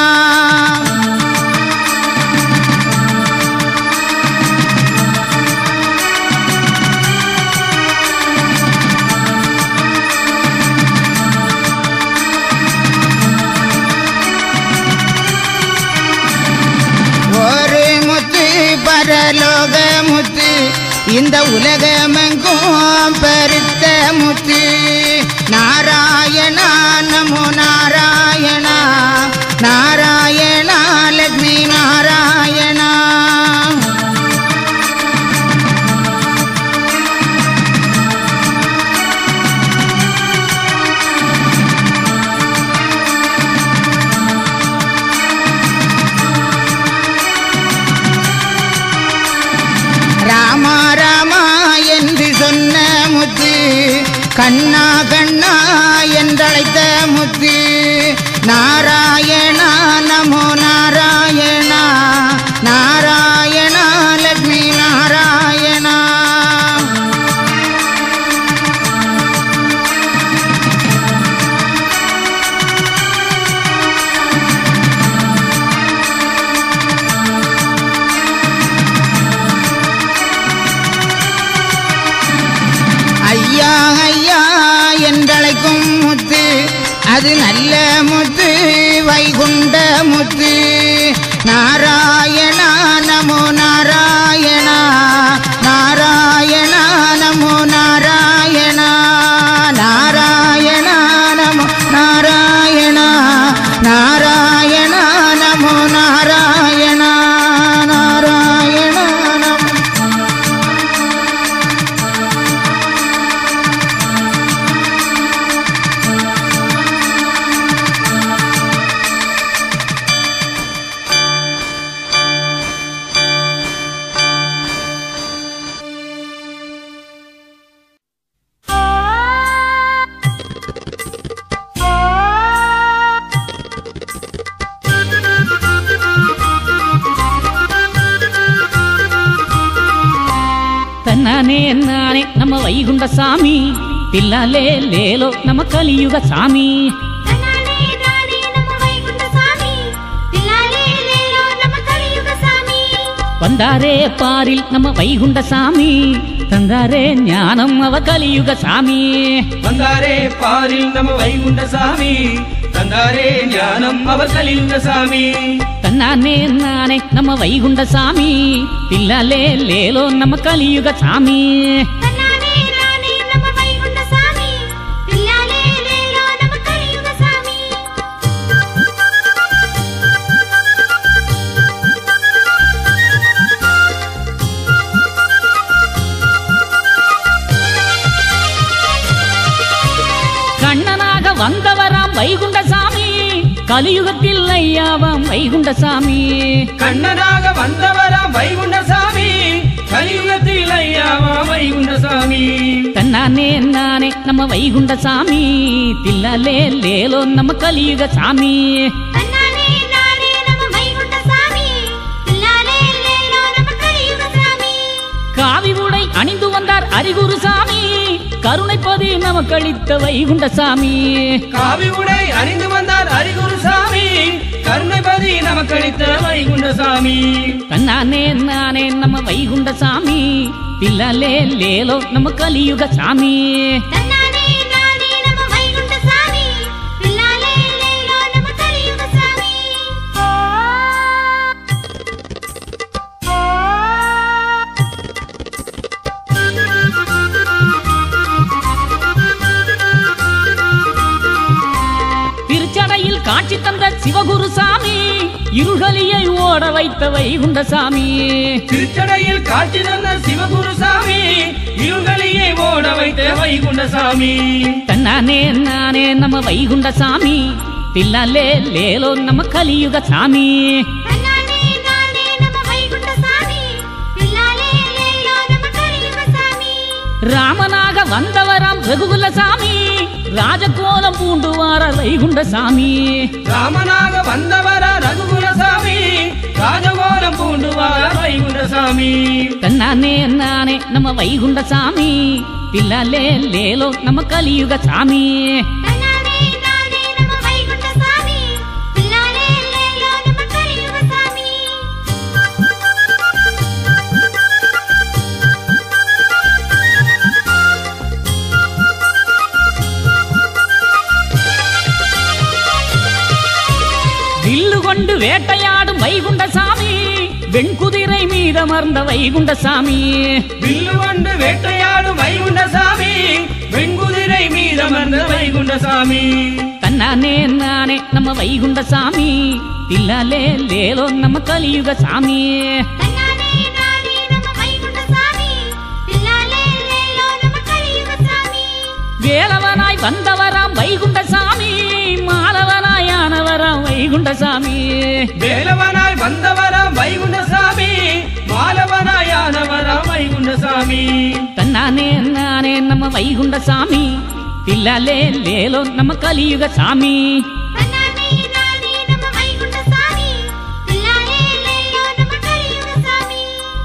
Speaker 5: ஒரு முத்து பரலோக முத்து இந்த உலகமெங்கும் பெருத்த முத்து நாராயணா நமோ நாராயணா நாராயணா லக்ஷ்மி நாராயணா ராமா ராமா என்று சொன்ன முத்து கண்ணா கண்ணா என்றழைத்த முத்து நாராயணா நமோ நாராயணா நாராயணா லக்ஷ்மி நாராயணா ஐயா ஐயா என்றழைக்கும் முத்து அது நல்ல முத்து வைகுண்ட முத்து நாராயணா நமோ நாராயணா நாராயணா நமோ நாராயணா நாராயணா நமோ நாராயணா நாராயணா நமோ நாராயணா நாராயணா நமோ
Speaker 1: తన్నానే నానే నమ్మ వైగుండ సామి పిల్లలే లేలో నమ్మ కలియుగ సామి
Speaker 4: తనానే నానే నమ వైకుంఠ స్వామి తిల్లాలే లేలో నమ కలియుగ స్వామి
Speaker 1: வந்தாரே பாரில் நம்ம வைகுண்ட சாமி தந்தாரே ஞானம் அவ கலியுக சாமி
Speaker 3: வந்தாரே பாரில் நம்ம வைகுண்ட சாமி தந்தாரே ஞானம் அவர் கலியுக சாமி
Speaker 1: தன்னானே நானே நம்ம வைகுண்ட சாமி தில்லாலே லேலோ நம்ம கலியுக சாமி
Speaker 4: தன்னானே நானே நம்ம வைகுண்ட சாமி தில்லாலே லேலோ நம்ம கலியுக சாமி
Speaker 1: கண்ணனாக வந்தவராம் வைகுண்ட சாமி கலியுகத்தில் ஐயாவாம் வைகுண்ட சாமி
Speaker 3: கண்ணனாக வந்தவராம் வைகுண்ட சாமி கலியுகத்தில் ஐயாவா வைகுண்ட சாமி
Speaker 1: தன்னானே நானே நம்ம வைகுண்ட சாமி தில்லாலே லேலோ நம்ம கலியுக சாமி
Speaker 4: தன்னானே நானே நம்ம வைகுண்ட சாமி தில்லாலே லேலோ நம்ம கலியுக சாமி
Speaker 1: காவி உடை அணிந்து வந்தார் அரிகுரு சாமி கருணைப்பதி நமக்களித்த வைகுண்ட சாமி
Speaker 3: காவி உடை அணிந்து வந்தார் அரிகுரு சாமி கருணைபதி நமக்களித்த வைகுண்ட சாமி
Speaker 1: தன்னானே நானே நம்ம வைகுண்ட சாமி தில்லாலே லேலோ நம்ம கலியுக சாமி
Speaker 4: தன்னானே நானே நம்ம வைகுண்ட சாமி தில்லாலே லேலோ நம்ம கலியுக சாமி
Speaker 1: திருச்சடையில் காட்சி தந்த சிவகுரு சாமி இருகலியை ஓட வைத்த வைகுண்ட சாமி
Speaker 3: திருச்சடையில் காட்சி தந்த சிவகுரு சாமி இருகலியை ஓட வைத்த வைகுண்ட சாமி
Speaker 1: தன்னானே நானே நம்ம வைகுண்ட சாமி தில்லாலே லேலோ நம்ம கலியுக சாமி
Speaker 4: தன்னானே நானே நம்ம வைகுண்ட சாமி தில்லாலே லேலோ நம்ம கலியுக சாமி
Speaker 1: ராமனாக வந்தவராம் ரகுகுல சாமி ராஜகோலம் பூண்டு வார வைகுண்ட சாமி
Speaker 3: ராமனாக வந்தவர ரகுகுல சாமி ராஜகோலம் பூண்டுவார வைகுண்ட சாமி
Speaker 1: தன்னானே நானே நம்ம வைகுண்ட சாமி தில்லாலே லேலோ நம்ம கலியுக சாமி
Speaker 4: தன்னானே நானே நம்ம வைகுண்ட சாமி தில்லாலே லேலோ நம்ம கலியுக சாமி
Speaker 1: வில்லு கொண்டு வேட்டையாடும் வைகுண்ட சாமி வெண்குதிரை மீதமர்ந்த வைகுண்ட சாமி
Speaker 3: வில்லு கொண்டு வேட்டையாடும் வைகுண்ட சாமி வெண்குதிரை மீதமர்ந்த வைகுண்ட சாமி
Speaker 1: தன்னானே நானே நம்ம வைகுண்ட சாமி தில்லாலே லேலோ நம்ம கலியுக சாமி
Speaker 4: தன்னானே நானே நம்ம வைகுண்ட சாமி தில்லாலே லேலோ நம்ம கலியுக சாமி
Speaker 1: வேலவனாய் வந்தவராம் வைகுண்ட சாமி மாலவனாய் ஆனவராம் வைகுண்ட சாமி
Speaker 3: வேலவனாய் வந்தவராம் வைகுண்ட சாமி மாலவனாயானவராம் வைகுண்ட சாமி
Speaker 1: தன்னானே நானே நம்ம வைகுண்ட சாமி தில்லாலே லேலோ நம்ம கலியுக சாமி
Speaker 4: தன்னானே நானே நம்ம வைகுண்ட சாமி தில்லாலே லேலோ நம்ம கலியுக சாமி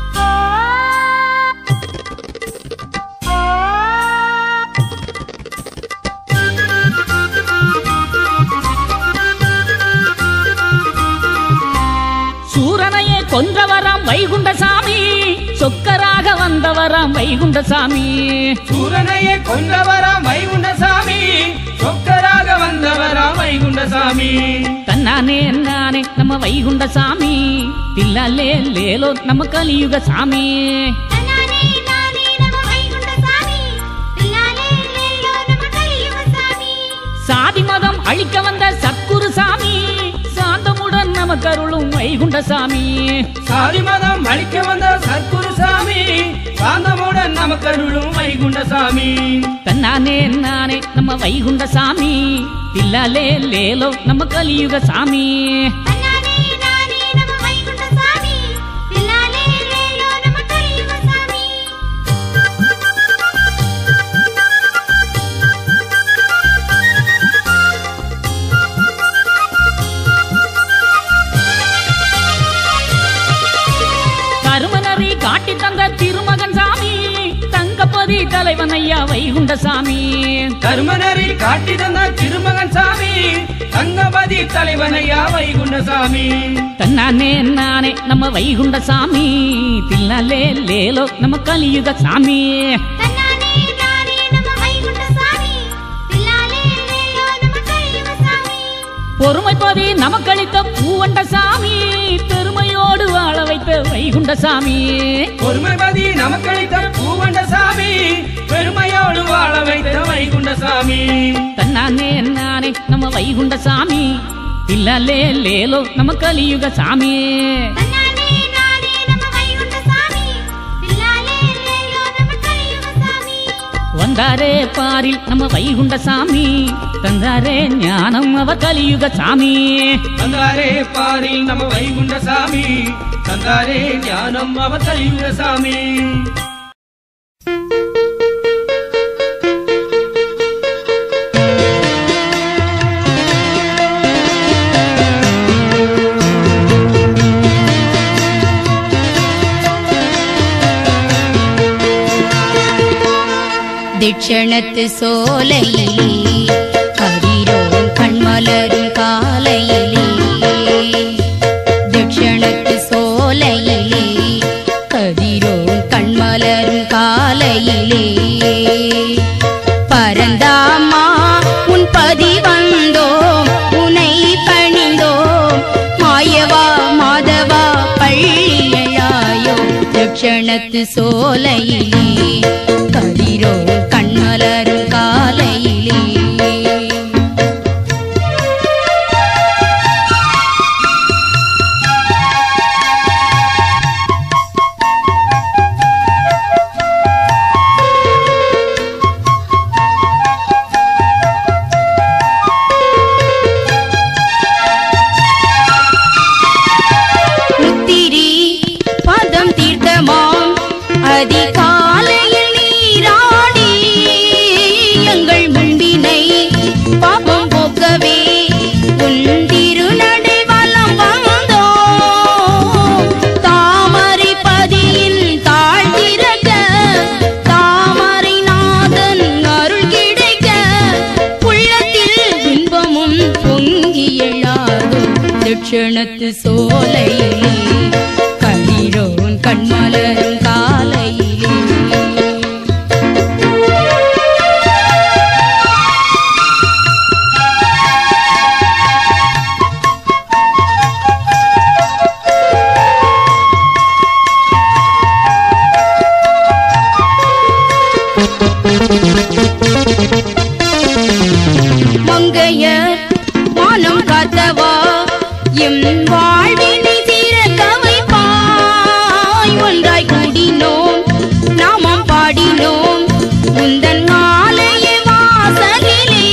Speaker 1: சூரனையே கொன்றவராம் வைகுண்ட சாமி சொக்கராக வந்தவராம் வைகுண்ட சாமி
Speaker 3: சூரனையே கொன்றவராம் வைகுண்ட சாமி சொக்கராக வந்தவராம் வைகுண்ட சாமி
Speaker 1: தன்னானே நானே நம்ம வைகுண்ட சாமி தில்லாலே லேலோ நம்ம கலியுக சாமி
Speaker 4: தன்னானே நானே நம்ம வைகுண்ட சாமி தில்லாலே லேலோ நம்ம கலியுக சாமி
Speaker 1: சாதி மதம் அழிக்க வந்த சத்குரு சாமி சாந்தமுடன் நமக்கு அருளும் வைகுண்ட சாமி
Speaker 3: சாதி மதம் அழிக்க வந்த சத்குரு சாமி சாந்தமுடன் நமக்கருளும் வைகுண்ட சாமி
Speaker 1: தன்னானே நானே நம்ம வைகுண்ட சாமி தில்லாலே லேலோ நம்ம கலியுக சாமி
Speaker 4: தன்னானே நானே நம்ம வைகுண்ட சாமி தில்லாலே லேலோ நம்ம கலியுக சாமி
Speaker 1: கருமனரி காட்டி தந்த திருமகன் சாமி தங்கப்பதி தலை தலைவன் ஐயா வைகுண்டசாமி
Speaker 3: தர்மனரை காட்டி தந்த திருமகன் சாமி தங்கபதி தலைவனையா வைகுண்டசாமி
Speaker 1: தன்னானே நானே நம்ம வைகுண்டசாமி தில்லாலே லேலோ நம்ம கலியுக சாமி
Speaker 4: தன்னானே நானே நம்ம வைகுண்ட சாமி தில்லாலே லேலோ நம்ம கலியுக சாமி
Speaker 1: பொறுமைப்பதி நமக்களித்த பூவண்ட சாமி பெருமையோடு வாழ வைத்த வைகுண்டசாமி
Speaker 3: பொறுமைபதி நமக்களித்த பூவண்ட சாமி பெருமையோடு வாழ வைத்த வைகுண்டசாமி
Speaker 1: தன்னானே நானே நம்ம வைகுண்டசாமி தில்லாலே லேலோ நம்ம கலியுக சாமி
Speaker 4: தன்னானே நானே நம்ம வைகுண்ட சாமி தில்லாலே லேலோ நம்ம கலியுக சாமி
Speaker 1: வந்தாரே பாரில் நம்ம வைகுண்டசாமி தந்தாரே ஞானம் அவ கலியுக சாமி
Speaker 3: தந்தாரே பாரில் நம்ம வைகுண்டசாமி தந்தாரே ஞானம் அவ கலியுகசாமி
Speaker 6: திட்சணத்து சோலையிலே கதிரோன் கண்மலரும் காலையிலே திட்சணத்து சோலையிலே கதிரோன் கண்மலரும் காலையிலே பரந்தாமா உன் பதி வந்தோம் உனை பணிந்தோம் மாயவா மாதவா பள்ளியழாயோ தட்சணத்து சோலையிலே கதிரோ கண்மலரும் காலையிலே முத்திரி பதம் தீர்த்தமாம் அதிகாலையில் நீராடி எங்கள் முன்பினை பாபம் போக்கவே உன் திருநடை வலம் வந்தோம் தாமரை பதியின் தாழ்த்திறக்க தாமரை நாதன் அருள் கிடைக்க உள்ளத்தில் இன்பமும் பொங்கி எழாதோ தட்சணத்து சோலையிலே கதிரோன் கண்மலரும் காலையிலே மங்கைய வானம் காத்தவா எம் வாழ்வினை சீரக்க வைப்பாய் ஒன்றாய் கூடினோம் நாமம் பாடினோம் உந்தன் ஆலய வாசலிலே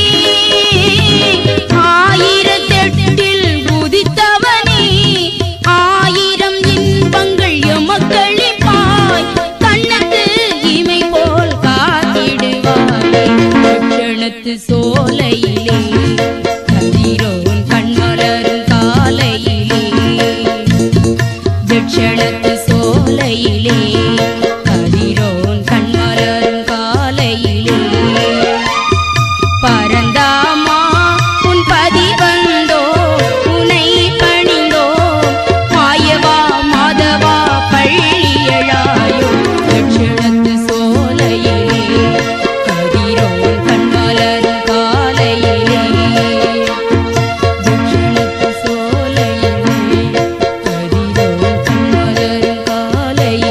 Speaker 6: ஆயிரத்தெட்டில் உதித்தவனே ஆயிரம் இன்பங்கள் எமக்களிப்பாய் கண்ணத்து இமை போல் காத்திடுவாய் லட்சணத்து சோலையிலே கதிரோன் கண்மலரும் காலையிலே தட்சணத்து சோலையிலே கதிரோன் கண்மலரும் காலையிலே பரந்தாமா உன் பதி வந்தோ உனை பணிந்தோ மாயவா மாதவா பள்ளியழாயோ தட்சிணத்து சோலையிலே கதிரோன் கண்மலரும் காலையிலே தட்சிணத்து சோலையிலே கதிரோன் கண்மலரும் காலையிலே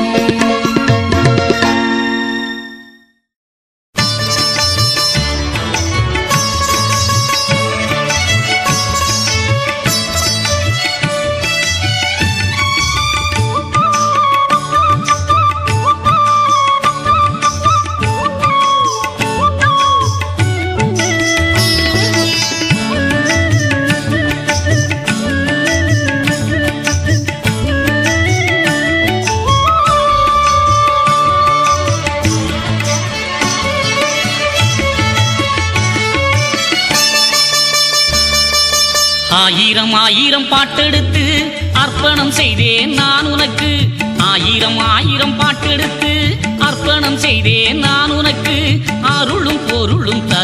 Speaker 1: ஆயிரம் ஆயிரம் பாட்டெடுத்து அர்ப்பணம் செய்தேன் நான் உனக்கு ஆயிரம் ஆயிரம் பாட்டெடுத்து அர்ப்பணம் செய்தேன் நான்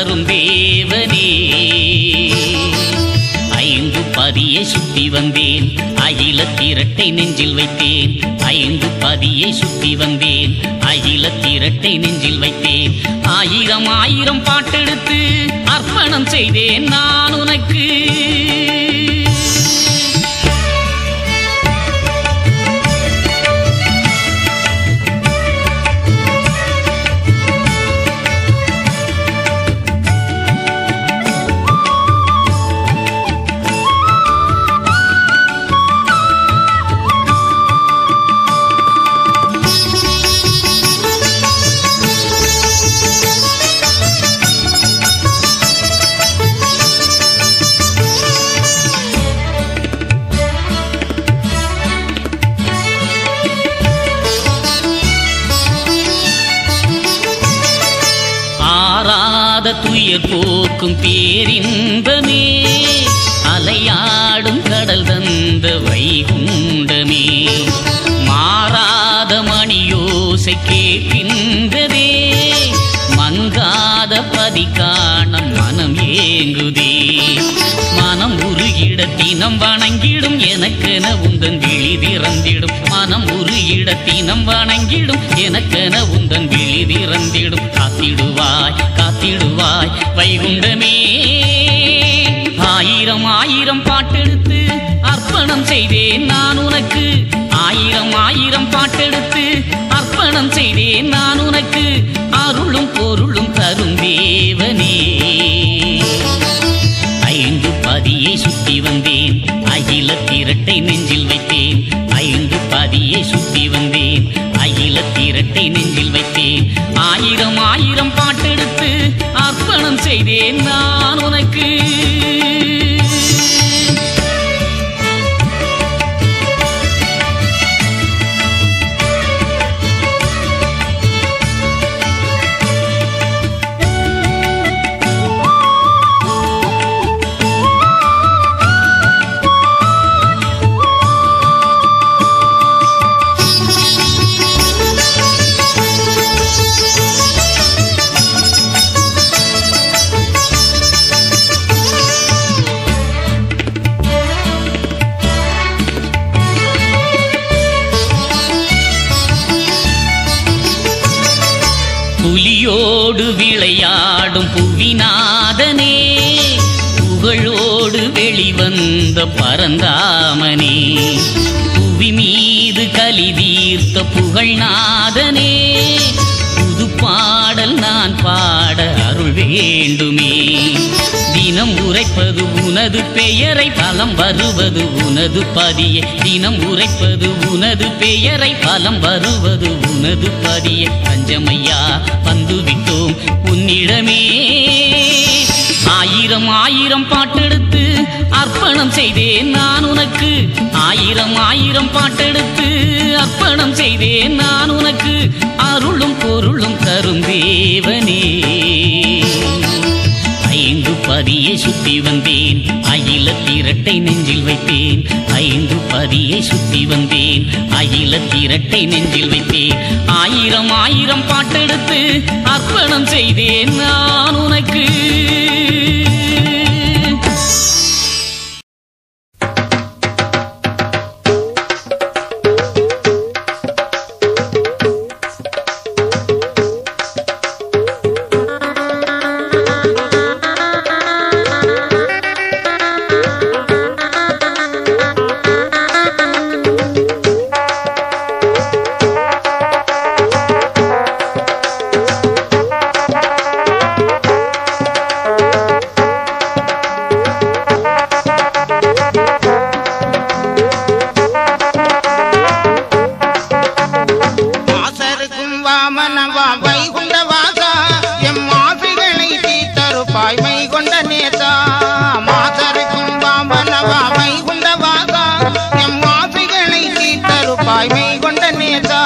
Speaker 1: தரும் தேவனே ஐந்து பதியை சுத்தி வந்தேன் அகில திரட்டை நெஞ்சில் வைத்தேன் ஐந்து பதியை சுத்தி வந்தேன் அகில திரட்டை நெஞ்சில் வைத்தேன் ஆயிரம் ஆயிரம் பாட்டெடுத்து அர்ப்பணம் செய்தேன் நான் உனக்கு ஆறாத துயர் போக்கும் பேரின்பமே அலையாடும் கடல் தந்த வைகுண்டமே மாறாத மணியோசை கேட்கின்றதே மங்காத பதி காண மனம் ஏங்குதே மனம் உருகிட தினம் வணங்கிடும் எனக்கென உந்தன் விழி திறந்திடும் மனம் உருகிட தினம் வணங்கிடும் எனக்கென உந்தன் விழி திறந்திடும் காத்திடுவாய் காத்திடுவாய் வைகுண்டமே ஆயிரம் ஆயிரம் பாட்டெடுத்து அர்ப்பணம் செய்தேன் நான் உனக்கு ஆயிரம் ஆயிரம் பாட்டெடுத்து அர்ப்பணம் செய்தேன் நான் உனக்கு அருளும் பொருளும் தரும் தேவனே ஐந்து பதியை சுத்தி வந்தேன் அகில திரட்டை நெஞ்சில் வைத்தேன் ஐந்து பதியை சுத்தி வந்தேன் அகில திரட்டை நெஞ்சில் வைத்தேன் ஆயிரம் ஆயிரம் பாட்டெடுத்து அர்ப்பணம் செய்தேன் நான் உனக்கு புலியோடு விளையாடும் புவிநாதனே புகழோடு வெளிவந்த பரந்தாமனே புவி மீது கலி தீர்த்த புகழ்நாதனே புது பாடல் நான் பாட அருள் வேண்டுமே தினம் உரைப்பது உனது பெயரை பலம் வருவது உனது பதியை தினம் உரைப்பது உனது பெயரை பலம் வருவது உனது பதியை பஞ்சமையா வந்து விட்டோம் உன்னிடமே ஆயிரம் ஆயிரம் பாட்டெடுத்து அர்ப்பணம் செய்தேன் நான் உனக்கு ஆயிரம் ஆயிரம் பாட்டெடுத்து அர்ப்பணம் செய்தேன் நான் உனக்கு அருளும் பொருளும் தரும் தேவனே ஐந்து பதியை சுத்தி வந்தேன் அகில திரட்டை நெஞ்சில் வைத்தேன் ஐந்து பதியை சுத்தி வந்தேன் அகில திரட்டை நெஞ்சில் வைத்தேன் ஆயிரம் ஆயிரம் பாட்டெடுத்து அர்ப்பணம் செய்தேன் நான் உனக்கு
Speaker 5: மாசருக்கும் வாமனவா வைகுண்ட வாசா எம் ஆசைகளை தீத்தருப்பாய் மை கொண்ட நேசா மாசருக்கும் வாமனவா வைகுண்ட வாசா எம் ஆசைகளை தீத்தருப்பாய் மை கொண்ட நேசா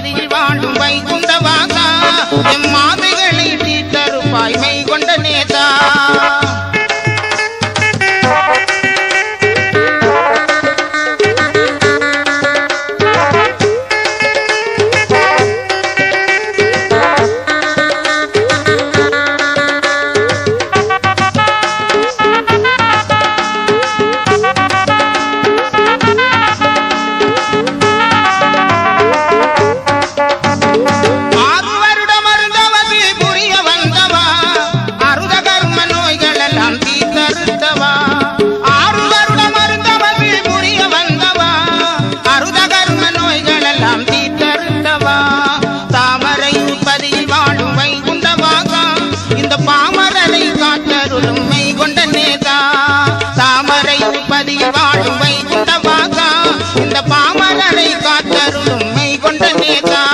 Speaker 5: பதியில் வாழும் வைகுண்ட வாசா எம் மாதைகளை தீர்த்தருப்பாய் மை கொண்ட நேதா ஆறு வருடம் அருந்தவதி புரிய வந்தவா அருத கர்ம நோய்கள் எல்லாம் தீர்த்தருத்தவா ஆறு வருடம் அருந்தவதி புரிய வந்தவா அருத கர்ம நோய்கள் எல்லாம் தீர்த்தருத்தவா தாமரை பதியில் வாழும் வைகுண்டவாகா இந்த பாமரரை காத்தருளும் மை கொண்ட நேதா தாமரை பதியில் வாழும் வைகுண்டவாகா இந்த பாமரரை காத்தருளும் மை கொண்ட நேதா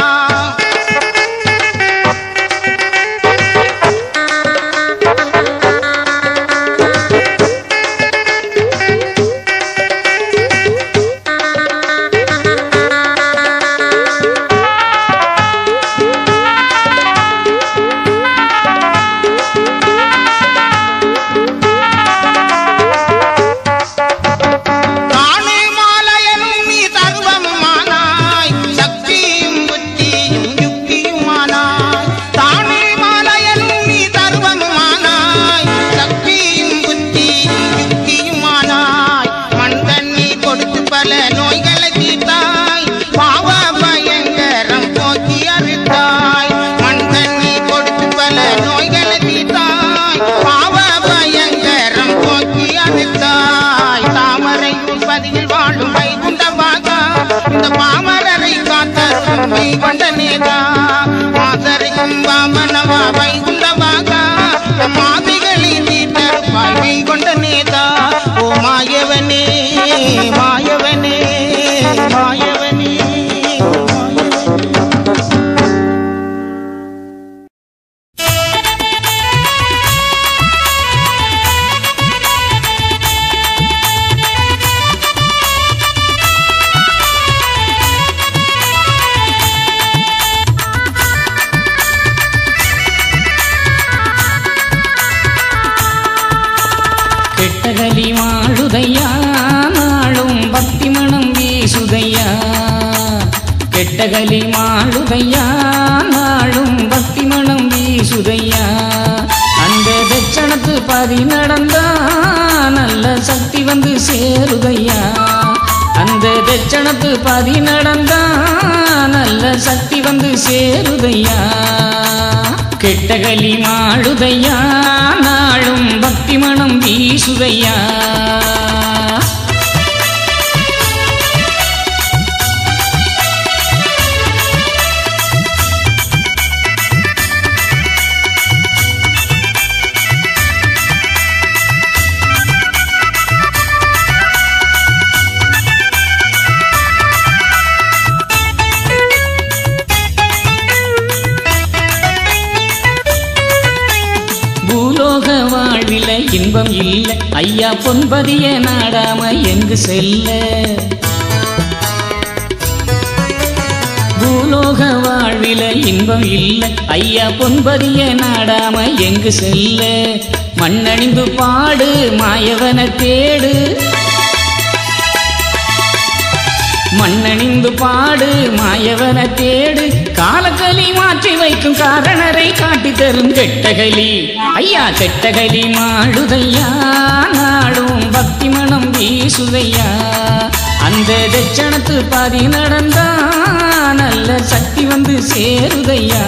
Speaker 5: தானே மாலையனும் நீ சர்வமுமானாய் சக்தியும் புத்தியும் யுக்தியுமானாய் தானே மாலையனும் நீ சர்வமுமானாய் சக்தியும் புத்தியும் யுக்தியுமானாய் மண் தண்ணி கொடுத்து பல நோய்களை தீர்த்தாய் பாவ பயங்கரம் போக்கி அறுத்தாய் மண் தண்ணி கொடுத்து பல நோய்களை தீர்த்தாய் பாவ பயங்கரம் போக்கி அறுத்தாய் தாமரை பதியில் வாழும் வைகுண்டவாகா இந்த பாமரரை காத்தருளும் மை கொண்ட நேதா மாதரைக்கும் வாமனவா வைகுண்டவாகா மாதிகளை தீர்த்தருப்பாய் மை கொண்ட நேதா ஓ மாயவனே மாயவனே மாயவனே ஓ மாயவனே
Speaker 1: கெட்டகலி வாழுதையா நாளும் பக்தி மனம் வீசுதையா கெட்டகலி மாழுதையா நாளும் பக்தி மனம் வீசுதையா அந்த தட்சணத்து பதி நடந்தா நல்ல சக்தி வந்து சேருதையா அந்த தட்சணத்து பதி நடந்தா நல்ல சக்தி வந்து சேருதையா கெட்டகலி மாழுதையா நாளும் பக்தி மனம் வீசுதையா பூலோக வாழ்வில இன்பம் இல்ல ஐயா பொன்பதிய நாடாம எங்கு செல்ல பூலோக வாழ்வில இன்பம் இல்ல ஐயா பொன்பதிய நாடாம எங்கு செல்ல மண்ணணிந்து பாடு மாயவன தேடு மண்ணணிந்து பாடு மாயவன தேடு காலக்கலி மாற்றி வைக்கும் காரணரை காட்டி தரும் கெட்டகலி ஐயா கெட்டகலி மாழுதையா நாடும் பக்தி மனம் வீசுதையா அந்த தட்சணத்து பாதி நடந்தா நல்ல சக்தி வந்து சேருதையா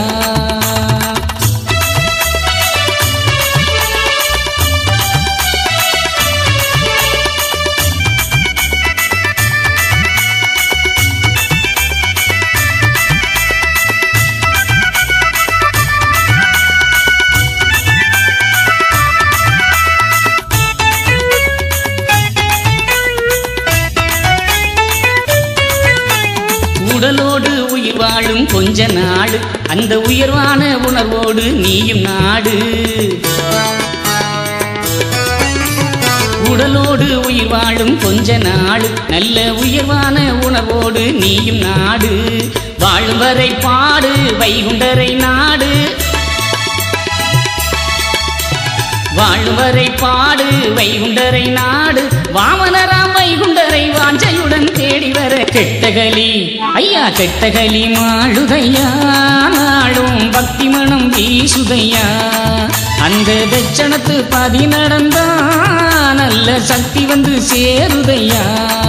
Speaker 1: உடலோடு உயிர் வாழும் கொஞ்ச நாடு அந்த உயர்வான உணர்வோடு நீயும் நாடு உடலோடு உயிர் வாழும் கொஞ்ச நாடு நல்ல உயர்வான உணர்வோடு நீயும் நாடு வாழும் வரை பாடு வைகுண்டரை நாடு வாழும் வரை பாடு வைகுண்டரை நாடு வாமனராம் வைகுண்டரை வாஞ்சையுடன் தேடி வர கெட்டகலி ஐயா கெட்டகலி மாழுதையா நாளும் பக்தி மனம் வீசுதையா அந்த தட்சணத்து பதி நடந்தா நல்ல சக்தி வந்து சேருதையா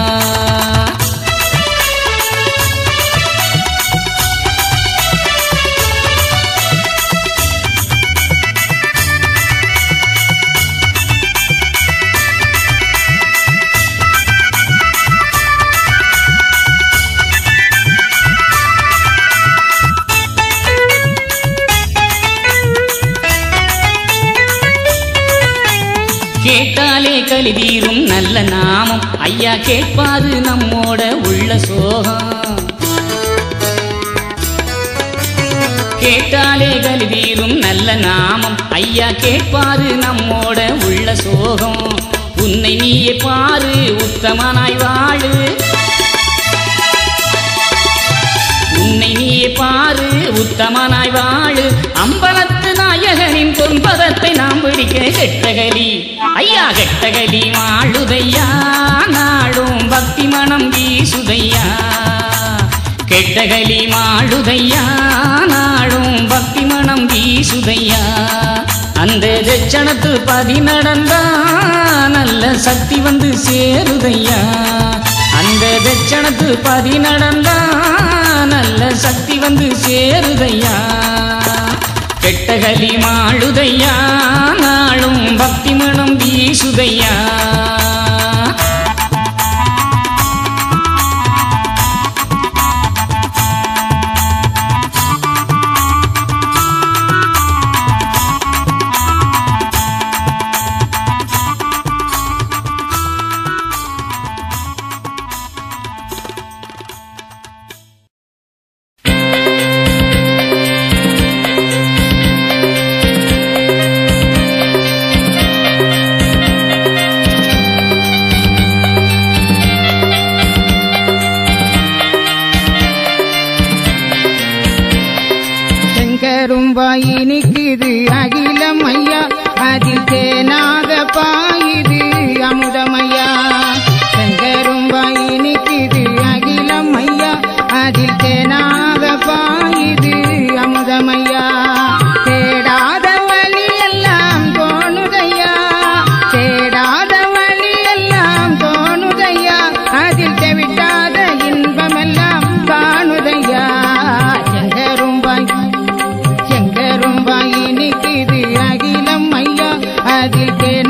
Speaker 1: கேட்டாலே களி தீரும் நல்ல நாமம் ஐயா கேட்பாரு நம்மோட உள்ள சோகம் கேட்டாலே களி தீரும் நல்ல நாமம் ஐயா கேட்பாரு நம்மோட உள்ள சோகம் உன்னை நீயே பாரு உத்தமனாய் வாழு உன்னை நீயே பாரு உத்தமனாய் வாழு அம்பலத்து நாயகனின் பொன்பதத்தை நாம் பிடிக்க கெட்டகலி ஐயா கெட்டகலி வாழுதையா நாளும் பக்தி மனம் வீசுதையா கெட்டகலி மாழுதையா நாளும் பக்தி மனம் வீசுதையா அந்த தட்சணத்து பதி நடந்தா நல்ல சக்தி வந்து சேருதையா அந்த தட்சணத்து பதி நடந்தா நல்ல சக்தி வந்து சேருதையா கெட்டகலி மாழுதையா நாளும் பக்தி மனம் வீசுதையா
Speaker 5: செங்கரும் வாயினிக்குது அகிலம் ஐயா அதில் தேனாக பாயுது அமுதமையா செங்கரும் வாயினிக்குது அகிலம் ஐயா அதில் தேனாக பாயுது அமுதமையா தேடாத வழி எல்லாம் தோணுதையா தேடாத வழி எல்லாம் தோணுதையா அதில் தெவிட்டாத இன்பமெல்லாம் காணுதையா செங்கரும்பாய் செங்கரும்பாய் இனிக்குது அகிலம் ஐயா அதில் தேன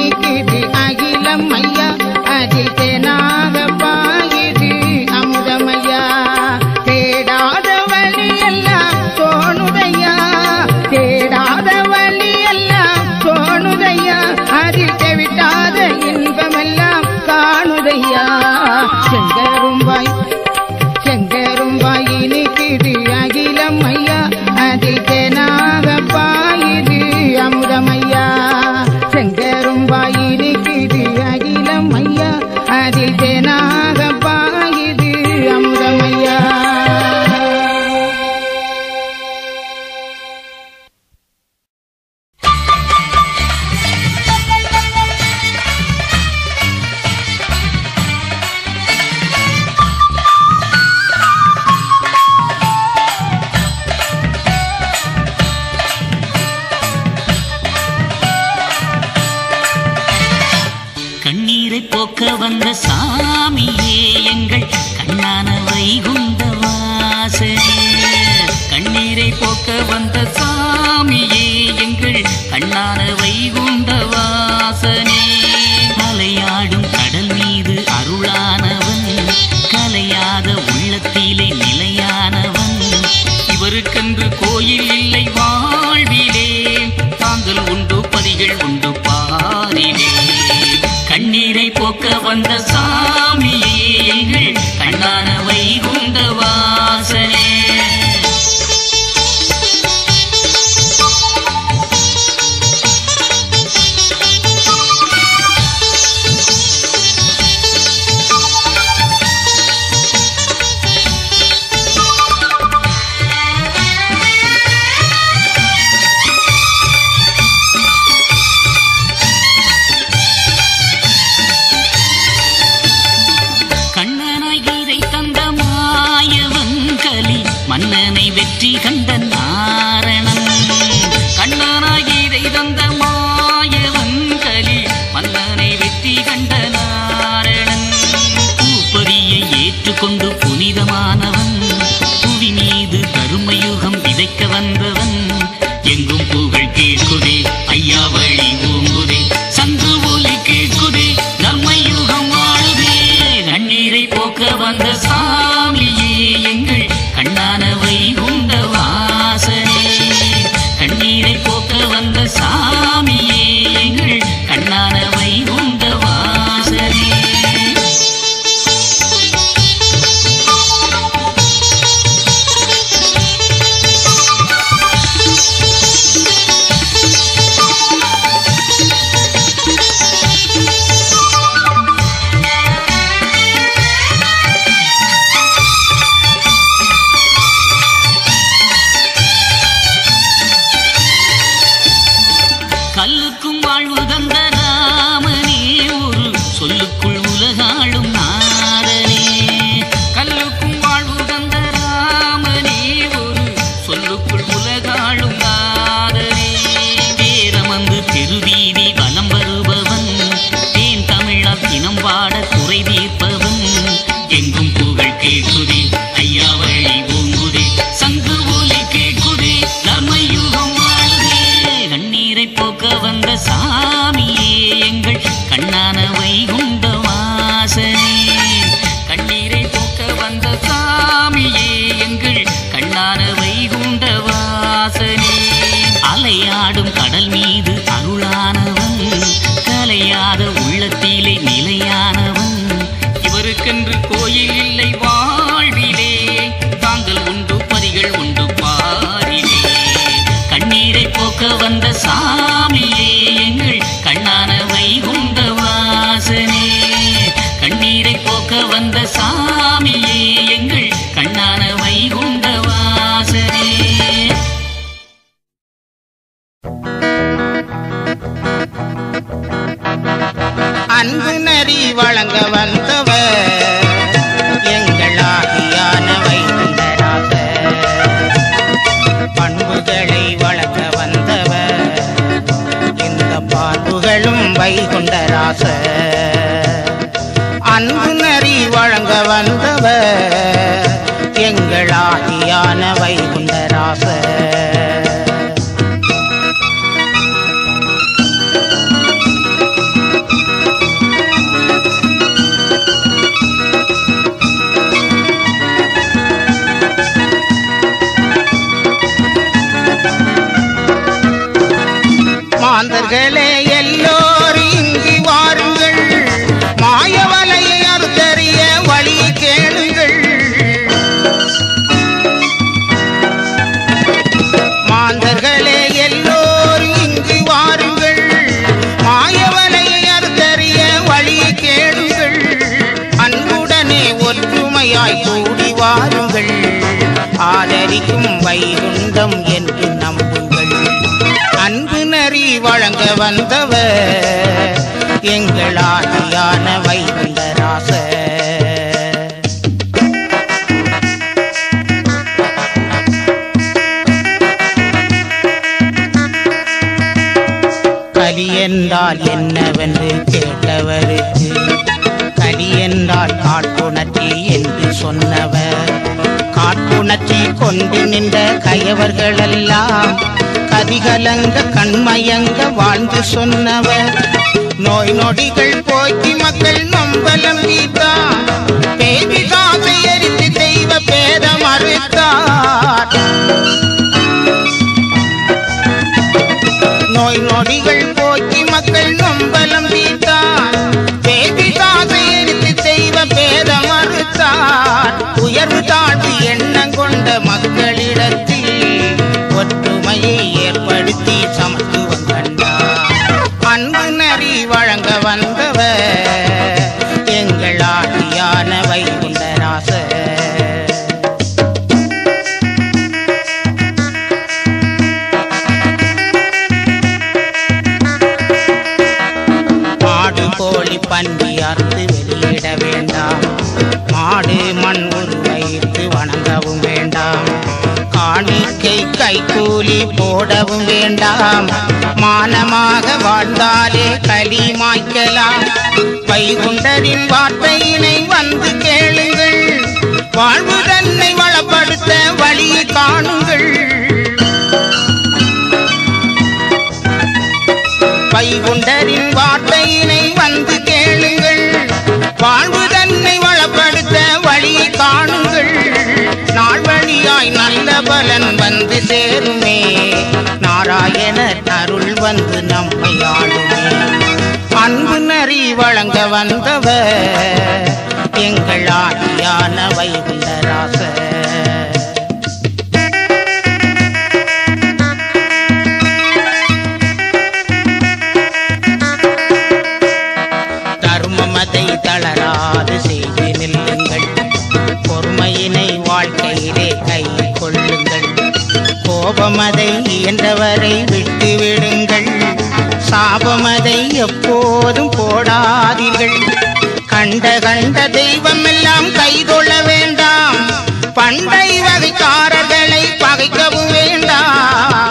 Speaker 5: இனிக்குது அகிலம் ஐயா அதில் தேனாக பாயுது அமுதமையா தேடாத வழி எல்லாம் தோணுதையா தேடாத வழி எல்லாம் தோணுதையா அதில் தெவிட்டாத இன்பமெல்லாம் காணுதையா செங்கரும்பாய் செங்கரும்பாய் இனிக்குது அகிலம் ஐயா அதில் தேனாக பாயுது அமுதமையா செங்கரும்பாய் இனிக்குது அகிலம் ஐயா அதில் தேனாக பாயுது அமுதமையா
Speaker 1: கண்ணீரை போக்க வந்த சாமியே எங்கள் கண்ணான வைகுந்த வாசனே கண்ணீரை போக்க வந்த சாமியே எங்கள் கண்ணான வைகுந்த வாசனே அலையாடும் கடல் மீது அருளானவன் கலையாத உள்ளத்திலே நிலையானவன் இவருக்கென்று கோயில் இல்லை வாழ்விலே தாங்கள் உண்டு பதிகள் உண்டு பாரிலே கண்ணீரை போக்க வந்த சாமியே எங்கள் கண்ணான வைகுந்த வாசனே கண்ணனாய் கீதை தந்த மாயவன் கலி மன்னனை வெற்றி கண்ட நாரணன் கண்ணனாய் கீதை தந்த மாயவன் கலி மன்னனை வெற்றி கண்ட நாரணன் பூப்பதியை ஏற்றுக்கொண்டு புனிதமானவன் புவி மீது கருமயுகம் விதைக்க வந்தவன் எங்கும் புகழ் கேட்குதே ஐயா வழி ஓங்குதே சங்கு ஒலி கேட்குதே தர்மயுகம் வாழுதே கண்ணீரை போக்க வந்த சாமியே எங்கள் கண்ணான வைகுந்த வாசனே கண்ணீரை போக்க வந்த சாமியே எங்கள் கண்ணான வைகுந்த வாசனே கல்லுக்கும் வாழ்வு தந்த ராமனே ஒரு சொல்லுக்குள் உலகாளும் நாரனே கல்லுக்கும் வாழ்வு தந்த ராமனே ஒரு சொல்லுக்குள் உலகாளும் நாரனே பேரமந்து திருவீதி வலம் வருபவன் தேன் தமிழால் தினம் பாட குறை தீர்ப்பவன் எங்கும் புகழ் கேட்குதே ஐயா வழி ஓங்குதே சங்கு ஒலி கேட்குதே தர்மயுகம் வாழுதே கண்ணீரை போக்க வந்த சாமியே எங்கள் கண்ணான வைகுந்த வாசனே கண்ணீரை போக்க வந்த சாமியே எங்கள் கண்ணான வைகுண்ட வாசனே அலையாடும் கடல் மீது அருளானவன் கலையாத உள்ளத்திலே நிலையானவன் இவருக்கென்று கோயில் இல்லை வாழ்விலே தாங்கள் உண்டு பரிகள் உண்டு பாரிலே கண்ணீரை போக்க வந்த சாமியே எங்கள் கண்ணான வைகுந்த வாசனே கண்ணீரை போக்க வந்த சாமியே எங்கள் கண்ணான வைகுந்த வாசனே
Speaker 5: அன்பு நரி வழங்க வந்தவர் எங்கள் ஆகியானவை உண்டராச பண்புகளை வழங்க வந்தவர் இந்த பாம்புகளும் வைகுண்டராச அன்பு நரி வழங்க வந்தவர் எங்கள் ஆகியான வைகுண்டராச வாருங்கள் ஆதரிக்கும் வைகுண்டம் என்று நம்புங்கள் அன்பு நெறி வழங்க வந்தவர் எங்கள் ஆதியான வைகுண்டராசர் கலி என்றால் என்னவென்று கேட்டவருக்கு கலி என்றால் காட்டுணர்ச்சி என்று சொன்னவர் காட்டுணர்ச்சி கொண்டு நின்ற கயவர்களெல்லாம் கதிகலங்க கண்மயங்க வாழ்ந்து சொன்னவர் நோய் நொடிகள் போக்கி மக்கள் நம்பலம் தீர்த்தார் பேதி காசை எரித்து தெய்வ பேதம் அறுத்தார் நோய் நொடிகள் போக்கி மக்கள் நொம்பலம் தீர்த்தார் தேவி காசை எரித்து செய்வ பேத மறுத்தார் உயர்வு தாழ்வு எண்ணம் கொண்ட மக்களிடத்தில் ஒற்றுமையை ஏற்படுத்தி சமத்துவம் கண்டார் அன்பு நெறி வழங்க வந்தவர் எங்கள் ஆண்டியான வைகுண்டராசர் மாடு கோழி பன்றி அறுத்து வெளியிட வேண்டாம் மாடு மண் உருவைத்து வணங்கவும் வேண்டாம் காணிக்கை கைக்கூலி போடவும் வேண்டாம் மானமாக வாழ்ந்தாலே களி மாய்க்கலாம் வைகுண்டரின் வார்த்தையினை வந்து கேளுங்கள் வாழ்வு தன்னை வளப்படுத்த வழியை காணுங்கள் வைகுண்டரின் வார்த்தையினை வந்து கேளுங்கள் வாழ்வு தன்னை வளப்படுத்த வழியை காணுங்கள் நாள் வழியாய் நல்ல பலன் வந்து சேருமே நாராயணர் அருள் வந்து நம்மை ஆளுமே அன்பு நறி வழங்க வந்தவர் எங்கள் ஆதியான வைகுண்டராசர் தர்மமதை தளராது செய்து நில்லுங்கள் பொறுமையினை வாழ்க்கையிலே கை கொள்ளுங்கள் கோபமதை இயன்றவரை விட்டு விடுங்கள் சாபமதை எப்போதும் போடாதீர்கள் கண்ட கண்ட தெய்வம் எல்லாம் கைதொள்ள வேண்டாம் பண்டை வகைக்காரர்களை பகைக்கவும் வேண்டாம்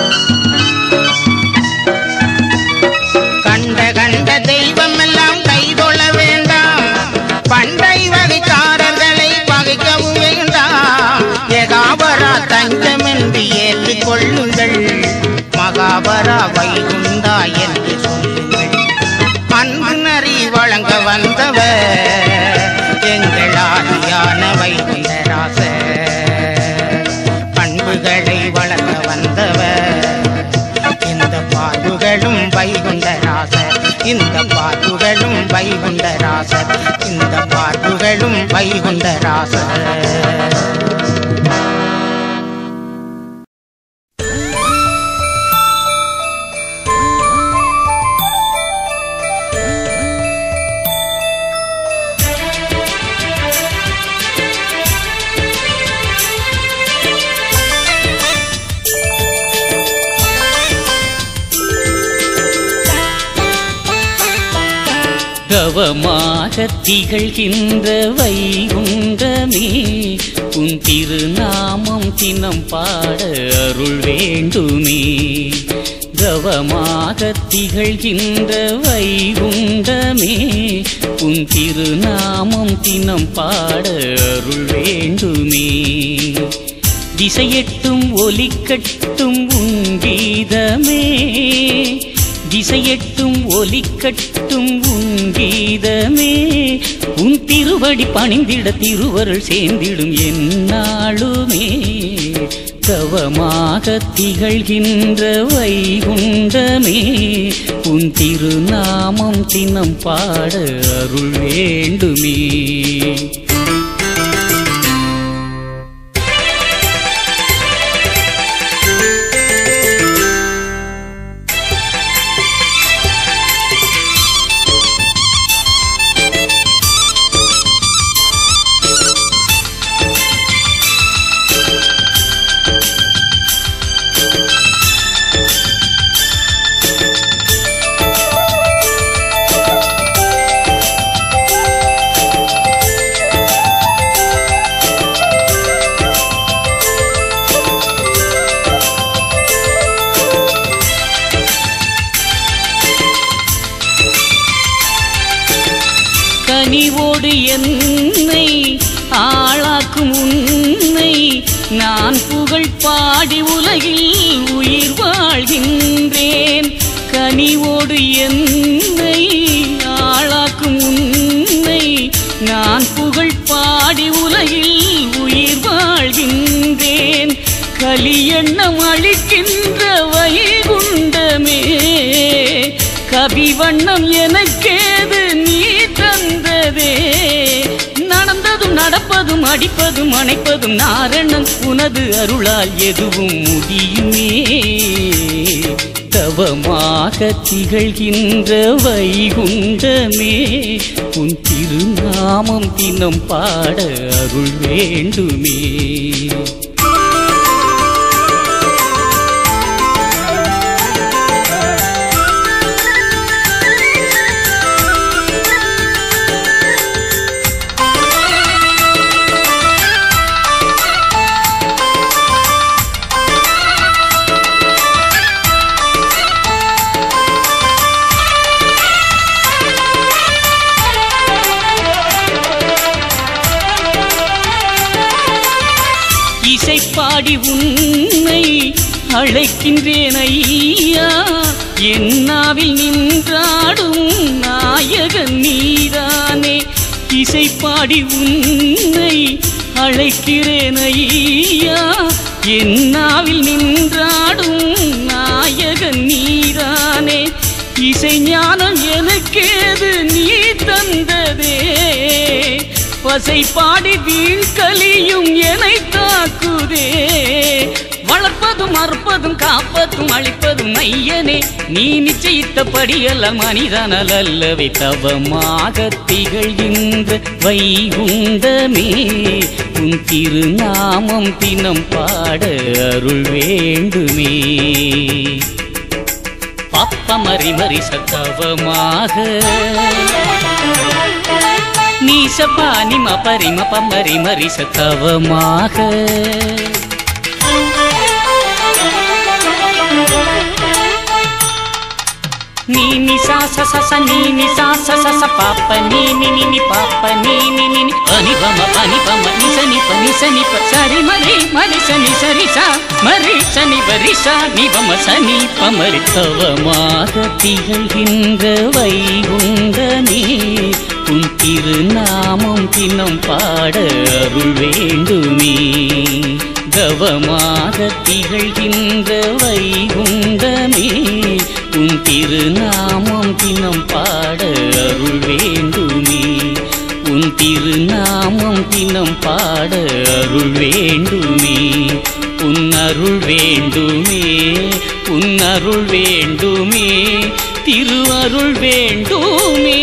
Speaker 5: கண்ட கண்ட தெய்வம் எல்லாம் கைதொள்ள வேண்டாம் பண்டை வகைக்காரர்களை பகைக்கவும் வேண்டாம் ஏகாபரா தஞ்சம் என்று ஏற்றுக் கொள்ளுங்கள் மகாபரா வைகுண்டா என்று சொல்லுங்கள் அன்பு நறி வழங்க வந்தவர் எங்கள் ஆதியான வைகுண்டராசர் பண்புகளை வளர்க்க வந்தவர் இந்த பார்வுகளும் வைகுண்டராசர் இந்த பார்வுகளும் வைகுண்டராசர் இந்த பார்வுகளும் வைகுண்டராசர்
Speaker 1: கவமாக திகழ்கின்ற வைகுண்டமே உன் திருநாமம் தினம் பாட அருள் வேண்டுமே கவமாக திகழ்கின்ற வைகுண்டமே உன் திருநாமம் தினம் பாட அருள் வேண்டுமே திசையெட்டும் ஒலிக்கட்டும் உன் கீதமே திசையெட்டும் ஒலிக்கட்டும் உன் கீதமே உன் திருவடி பணிந்திட திருவருள் சேர்ந்திடும் எந்நாளுமே கவமாக திகழ்கின்ற வைகுண்டமே உன் திருநாமம் தினம் பாட அருள் வேண்டுமே கனிவோடு என்னை ஆளாக்கும் உன்னை நான் புகழ் பாடி உலகில் உயிர் வாழ்கின்றேன் கனிவோடு என்னை ஆளாக்கும் உன்னை நான் புகழ் பாடி உலகில் உயிர் வாழ்கின்றேன் கலியண்ணம் அளிக்கின்ற வைகுண்டமே கவிவண்ணம் எனக்கேது நீ தந்ததே நடந்ததும் நடப்பதும் அடிப்பதும் அணைப்பதும் நாரணன் உனது அருளால் எதுவும் முடியுமே தவமாக திகழ்கின்ற வைகுண்டமே உன் திருநாமம் தினம் பாட அருள் வேண்டுமே இசைப்பாடி உன்னை அழைக்கின்றேன் ஐயா என்னாவில் நின்றாடும் நாயகன் நீதானே இசைப்பாடி உன்னை அழைக்கிறேன் ஐயா என்னாவில் நின்றாடும் நாயகன் நீதானே இசை ஞானம் எனக்கேது நீ தந்ததே பசை பாடி வீண்கலியும் என்னை தாக்குதே வளர்ப்பதும் அறுப்பதும் காப்பதும் அழிப்பதும் ஐயனே நீ நிச்சயித்தபடி அல்ல மனிதனல் அல்லவை தவமாக திகழ்கின்ற வைகுண்டமே உன் திருநாமம் தினம் பாட அருள் வேண்டுமே பப்ப மரி மரி சத்தவமாக நீசப்பா நிம பரிம பம்மரி மரி சத்தவமாக நீ நி சா ச ச ச நீ நி சா ச ச ச பாப்ப நீ நி நி நி பாப்ப நீ நி நி நி பனி பம பனி பம நி ச நி ப நி ச நி ப சரி மரி மரி ச நி சரி சா மரி ச நி பரி சா நி பம ச நி பமரி தவமாக திகழ்கின்ற வைகுண்டமே உன் திருநாமம் தினம் பாட அருள் வேண்டுமே கவமாக திகழ்கின்ற வைகுண்டமே உன் திருநாமம் தினம் பாட அருள் வேண்டுமே உன் திருநாமம் தினம் பாட அருள் வேண்டுமே உன் அருள் வேண்டுமே உன் அருள் வேண்டுமே திருவருள் வேண்டுமே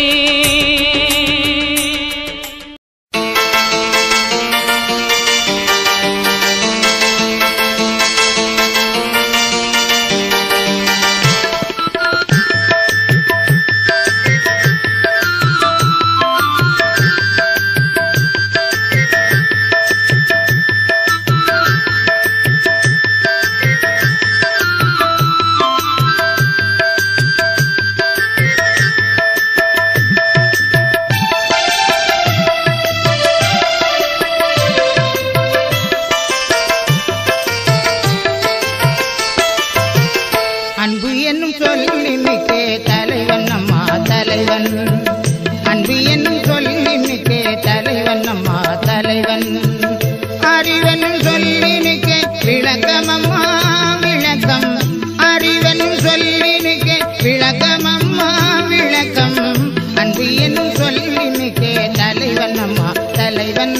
Speaker 5: அன்பு என்னும் சொல்லினுக்கே தலைவன் அம்மா தலைவன் அன்பு என்னும் சொல்லினுக்கே தலைவன் அம்மா தலைவன் அறிவனும் சொல்லினுக்கே விளக்கம் அம்மா விளக்கம் அறிவனும் சொல்லினுக்கே விளக்கம் அம்மா விளக்கம் அன்பு என்னும் சொல்லினுக்கே தலைவன் அம்மா தலைவன்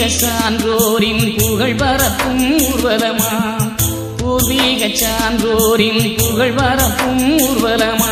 Speaker 1: சான்றோரின் புகழ் பரப்பும் ஊர்வலமா பூர்வீக சான்றோரின் புகழ் பரப்பும் ஊர்வலமா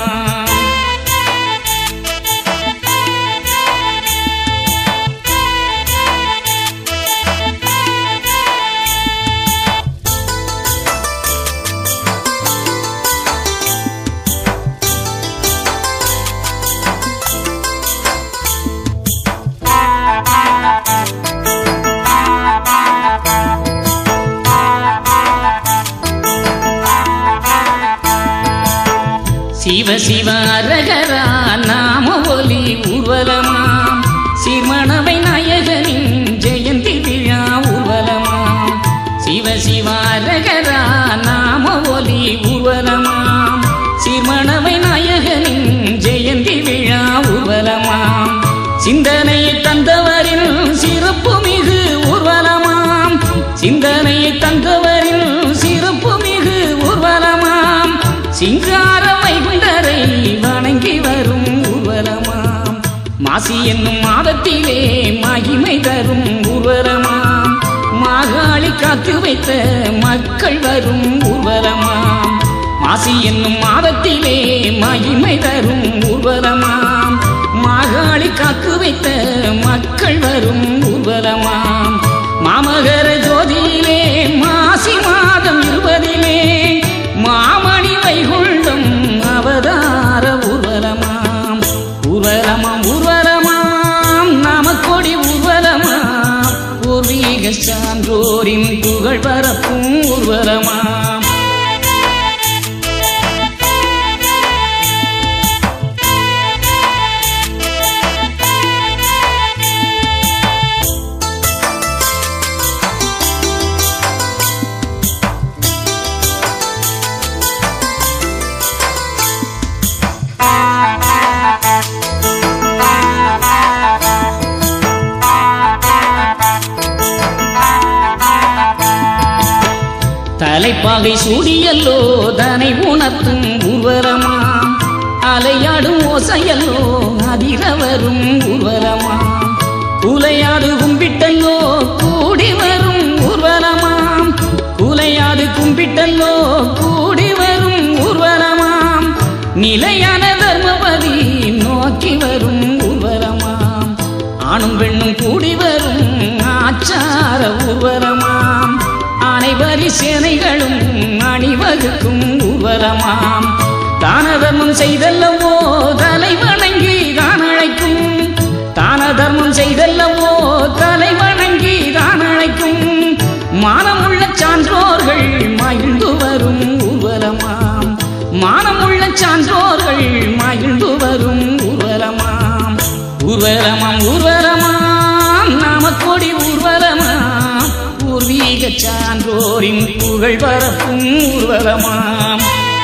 Speaker 1: சிவ சிவ அரகரா நாம ஒலி ஊர்வலமாம் சீர்மணவை நாயகனின் ஜெயந்தி விழா ஊர்வலமாம் சிவ சிவ அரகரா நாம ஒலி ஊர்வலமாம் சீர்மணவை நாயகனின் ஜெயந்தி விழா ஊர்வலமாம் சிந்தனையை தந்தவரின் சிறப்பு மிகு ஊர்வலமாம் சிந்தனையை தந்தவரின் சிறப்பு மிகு ஊர்வலமாம் சிங்கார வைகுண்டரை வணங்கி வரும் ஊர்வலமாம் மாசி என்னும் மாதத்திலே மகிமை தரும் ஊர்வலமாம் மாகாளி காத்து வைத்த மக்கள் வரும் ஊர்வலமாம் மாசி என்னும் மாதத்திலே மகிமை தரும் ஊர்வலமாம் மாகாளி காத்து வைத்த மக்கள் வரும் ஊர்வலமாம் மாமகர ஜோதியிலே மாசி மாதம் இருபதிலே மாமணி வைகுண்டம் அவதார ஊர்வலமாம் ஊர்வலமாம் ஊர்வலமாம் நாமக்கொடி ஊர்வலமாம் பூர்வீக சான்றோரின் புகழ் பரப்பும் ஊர்வலமாம் தலைப்பாகை சூடியல்லோ தனை உணர்த்தும் ஊர்வலமாம் அலையாடும் ஓசையல்லோ அதிர வரும் ஊர்வலமாம் குலையாது கும்பிட்டல்லோ கூடி வரும் ஊர்வலமாம் குலையாது கும்பிட்டல்லோ கூடி வரும் ஊர்வலமாம் நிலையான தர்மபதி நோக்கி வரும் ஊர்வலமாம் ஆணும் பெண்ணும் கூடி வரும் ஆச்சார ஊர்வலமாம் அனைவரி சேனைகளும் அணிவகுக்கும் ஊர்வலமாம் தான தர்மம் செய்தல்லவோ தலை வணங்கி தான் அழைக்கும் தான தர்மம் செய்தல்லவோ தலை வணங்கி தான் அழைக்கும் மானமுள்ள சான்றோர்கள் மகிழ்ந்து வரும் ஊர்வலமாம் மானமுள்ள சான்றோர்கள் மகிழ்ந்து வரும் ஊர்வலமாம் ஊர்வலமாம் ஊர்வலமாம் நாமக்கொடி ஊர்வலமாம் பூர்வீக சான்றோரின் புகழ் பரப்பும் ஊர்வலமாம்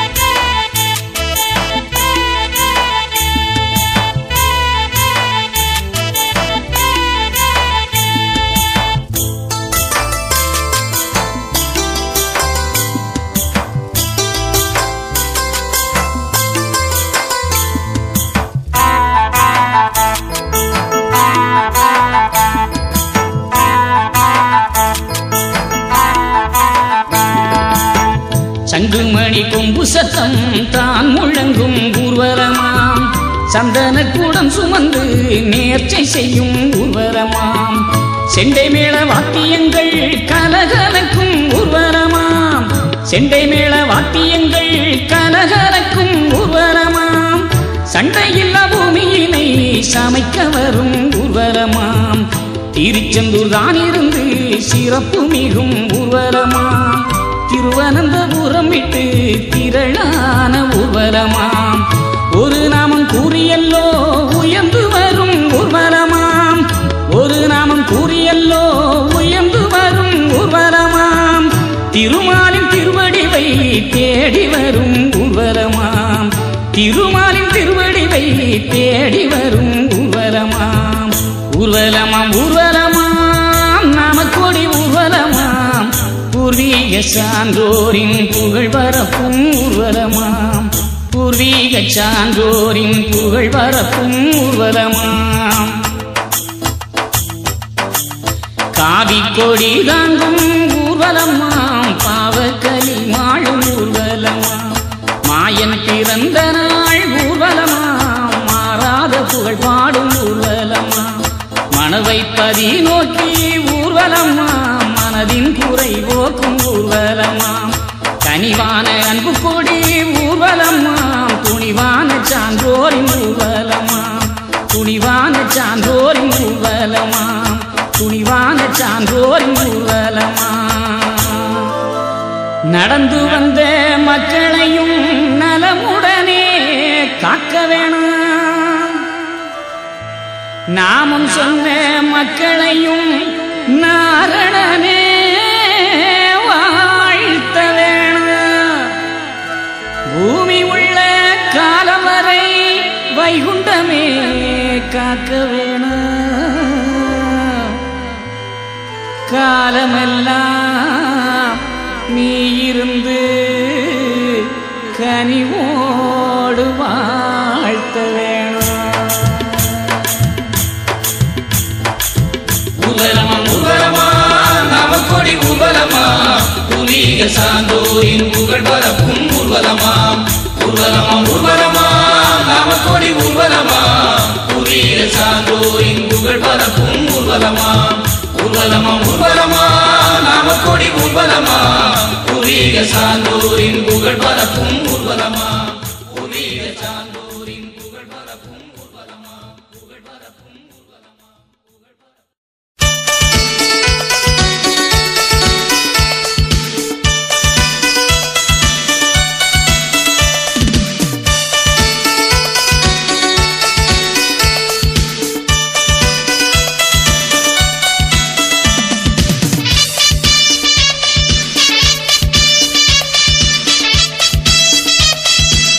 Speaker 1: சங்குமணி கொம்பு சத்தம் தான் முழங்கும் ஊர்வலமாம் சந்தன கூடம் சுமந்து நேர்ச்சை செய்யும் ஊர்வலமாம் செண்டை மேள வாத்தியங்கள் கலகலக்கும் ஊர்வலமாம் செண்டை மேள வாத்தியங்கள் கலகலக்கும் ஊர்வலமாம் சண்டையில்லா பூமியினை சமைக்க வரும் ஊர்வலமாம் திருச்செந்தூர் தான் இருந்து சிறப்பு மிகும் ஊர்வலமாம் திருவனந்தபுரம் விட்டு திரளான ஊர்வலமாம் ஒரு நாமம் கூறியல்லோ உயர்ந்து வரும் ஊர்வலமாம் ஒரு நாமம் கூறியல்லோ உயர்ந்து வரும் ஊர்வலமாம் திருமாலின் திருவடிவை தேடி வரும் ஊர்வலமாம் திருமாலின் திருவடிவை தேடி வரும் ஊர்வலமாம் ஊர்வலமாம் ஊர்வலமாம் நாமக்கொடி ஊர்வலமாம் பூர்வீக சான்றோரின் புகழ் பரப்பும் ஊர்வலமாம் பூர்வீக சான்றோரின் புகழ் பரப்பும் ஊர்வலமாம் காவி கொடி தாங்கும் ஊர்வலமாம் பாவக்கலி மாழும் ஊர்வலமாம் மாயன் பிறந்த நாள் ஊர்வலமாம் மாறாத புகழ் பாடும் ஊர்வலமாம் மனவைப்பதி நோக்கி ஊர்வலமாம் மனதின் குறை போக்கும் ஊர்வலமாம் கனிவான அன்பு கொடி ஊர்வலமாம் துணிவான சான்றோரின் ஊர்வலமாம் துணிவான சான்றோரின் ஊர்வலமாம் துணிவான சான்றோரின் ஊர்வலமாம் நடந்து வந்த மக்களையும் நலமுடனே காக்க வேணும் நாமும் சொன்ன மக்களையும் நாரணனே வாழ்த்த வேணும் பூமி உள்ள காலம் வரை வைகுண்டமே காக்க வேணும் காலமெல்லாம் நீ இருந்து கனிவோடு வாழ்த்த வேணும்
Speaker 3: ஊர்வலமா ஊர்வலமா நமக்கொடி ஊர்வலமா புலிக சான்றோரின் புகழ் பரப்பும் ஊர்வலமா ஊர்வலமா ஊர்வலமா நமக்கொடி ஊர்வலமா புலிக சான்றோரின் புகழ் பரப்பும் ஊர்வலமா ஊர்வலமா ஊர்வலமா நமக்கொடி ஊர்வலமா புலிக சான்றோரின் புகழ் பரப்பும் ஊர்வலமா புலிக சான்றோரின் புகழ் பரப்பும் ஊர்வலமா புகழ் பரப்பும் ஊர்வலமா புகழ் பரப்பும்
Speaker 5: ஆ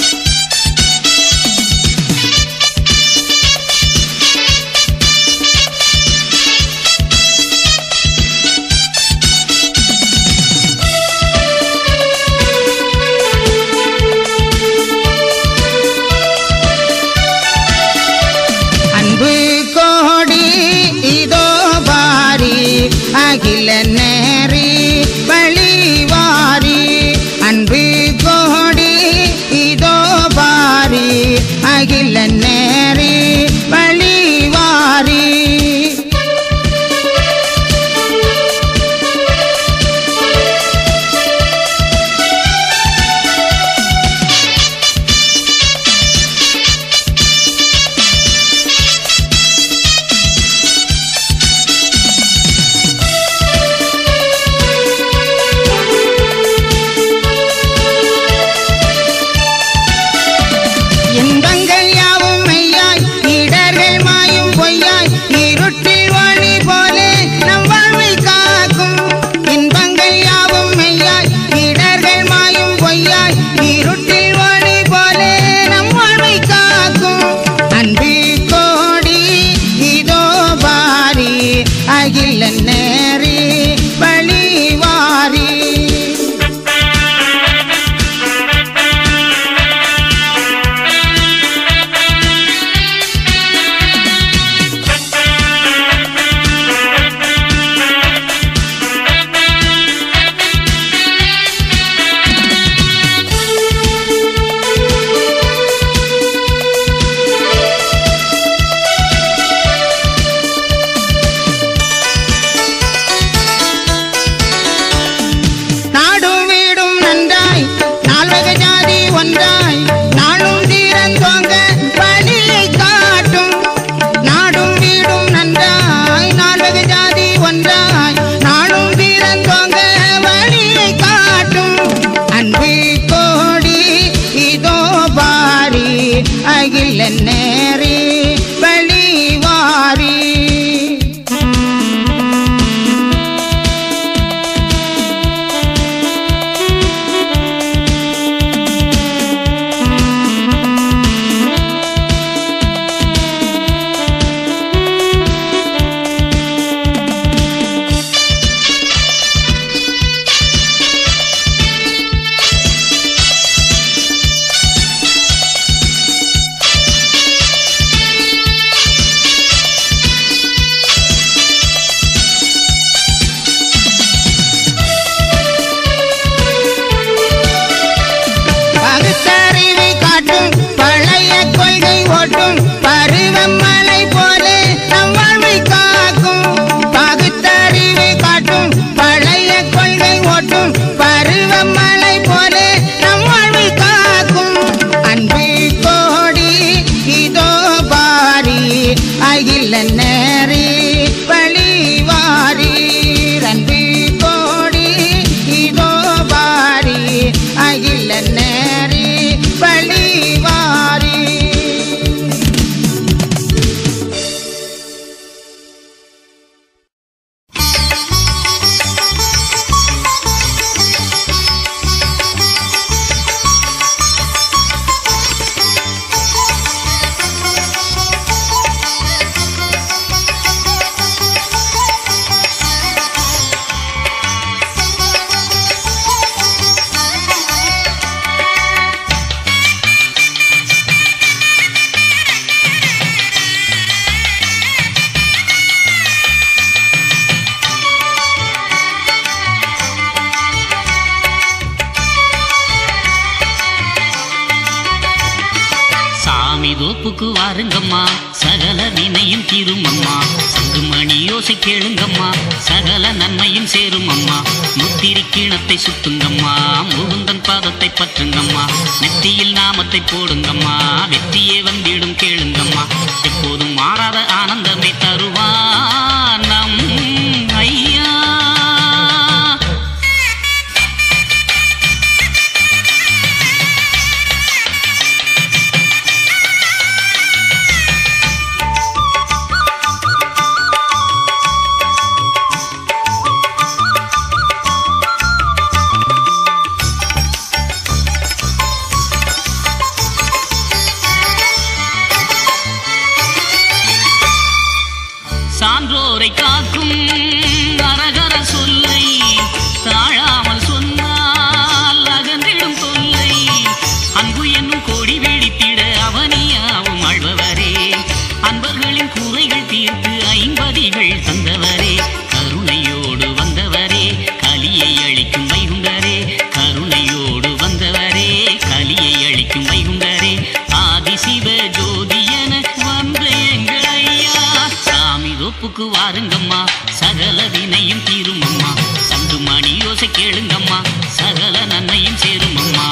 Speaker 1: தோப்புக்கு வாருங்கம்மா சகல வினையும் தீரும் அம்மா சங்கு மணி யோசை கேளுங்கம்மா சகல நன்மையும் சேரும் அம்மா முத்திரி கீணத்தை சுத்துங்கம்மா முகுந்தன் பாதத்தை பற்றுங்கம்மா நெத்தியில் நாமத்தை போடுங்கம்மா வெற்றியே வந்திடும் கேளுங்கம்மா எப்போதும் மாறாத ஆனந்தமே தருவான் நம் ஐயா சான்றோரை காக்கும் அரகர சொல்லை தாழாமல் சொன்னால் அகன்றிடும் தொல்லை அன்பு என்னும் கொடி வெடித்திட அவனியாவும் ஆழ்பவரே அன்பர்களின் குறைகள் தீர்த்து ஐம்பதிகள் தந்தவரே கருணையோடு வந்தவரே கலியை அழிக்கும் வைகுண்டரே கருணையோடு வந்தவரே கலியை அழிக்கும் வைகுண்டரே ஆதி சிவ ஜோதி என வந்த எங்கள் ஐயா சாமி தோப்புக்கு வாருங்கம்மா சகல வினையும் தீரும் அம்மா சங்கு மணி யோசை கேளுங்கம்மா சகல நன்மையும் சேரும் அம்மா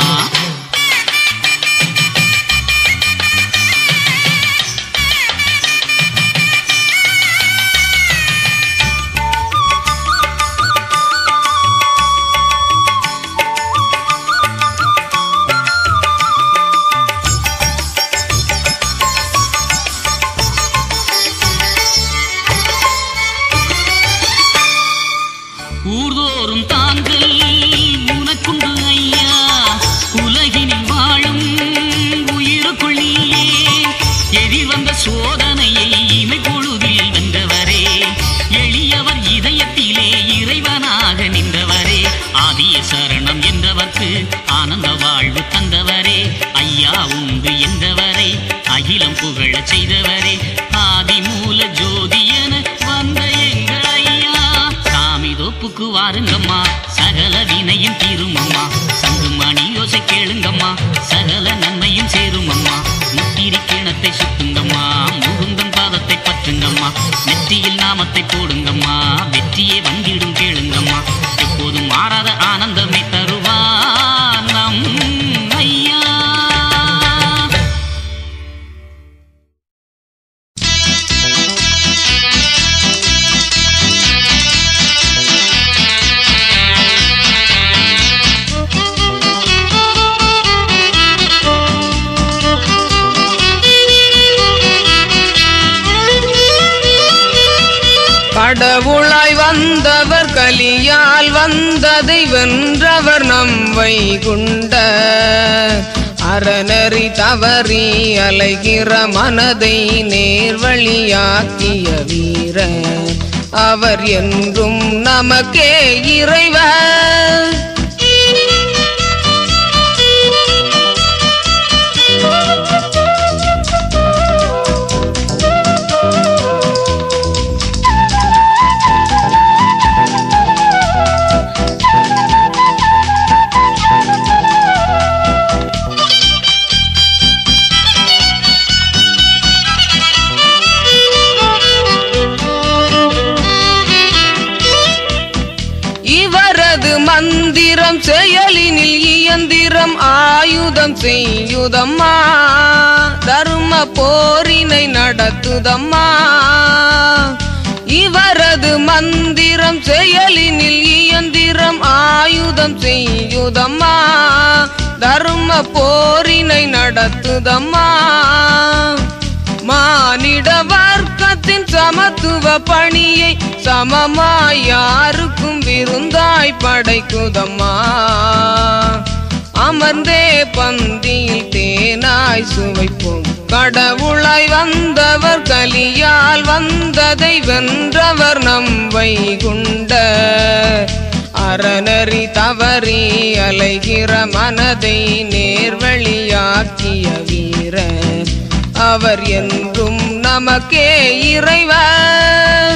Speaker 1: ஊர்தோறும் தாங்கள் உனக்குண்டு ஐயா உலகினில் வாழும் உயிருக்குள் நீயே எதிர் வந்த சோதனையை இமை பொழுதில் வென்றவரே எளியவர் இதயத்திலே இறைவனாக நின்றவரே ஆதிய சரணம் என்றவர்க்கு ஆனந்த வாழ்வு தந்தவரே ஐயா உண்டு என்றவரை அகிலம் புகழச் செய்தவரே ஆதி மூல ஜோதி என வந்த எங்கள் ஐயா சாமி தோப்புக்கு வாருங்கம்மா சகல வினையும் தீரும் அம்மா சங்கு மணி யோசை கேளுங்கம்மா சகல நன்மையும் சேரும் அம்மா முத்திரி கிணத்தை சுத்துங்கம்மா முகுந்தன் பாதத்தை பற்றுங்கம்மா நெற்றியில் நாமத்தை போடுங்கம்மா வெற்றியே வந்திடும் கேளுங்கம்மா எப்போதும் மாறாத ஆனந்தமே தருவான் நம் ஐயா
Speaker 7: கடவுளாய் வந்தவர் கலியால் வந்ததை வென்றவர் நம் வைகுண்ட அறநெறி தவறி அலைகிற மனதை நேர்வழியாக்கிய வீரன் அவர் என்றும் நமக்கே இறைவர் இவரது மந்திரம் செயலினில் இயந்திரம் ஆயுதம் செய்யுதம்மா தர்ம போரினை நடத்துதம்மா இவரது மந்திரம் செயலினில் இயந்திரம் ஆயுதம் செய்யுதம்மா தர்ம போரினை நடத்துதம்மா மானிட வர்க்கத்தின் சமத்துவ பணியை சமமாய் யாருக்கும் விருந்தாய் படைக்குதம்மா அமர்ந்தே பந்தியில் தேனாய் சுவைப்போம் கடவுளாய் வந்தவர் கலியால் வந்ததை வென்றவர் நம் வைகுண்ட அறநறி தவறி அலைகிற மனதை நேர்வழியாக்கிய வீரன் அவர் என்றும் நமக்கே இறைவர்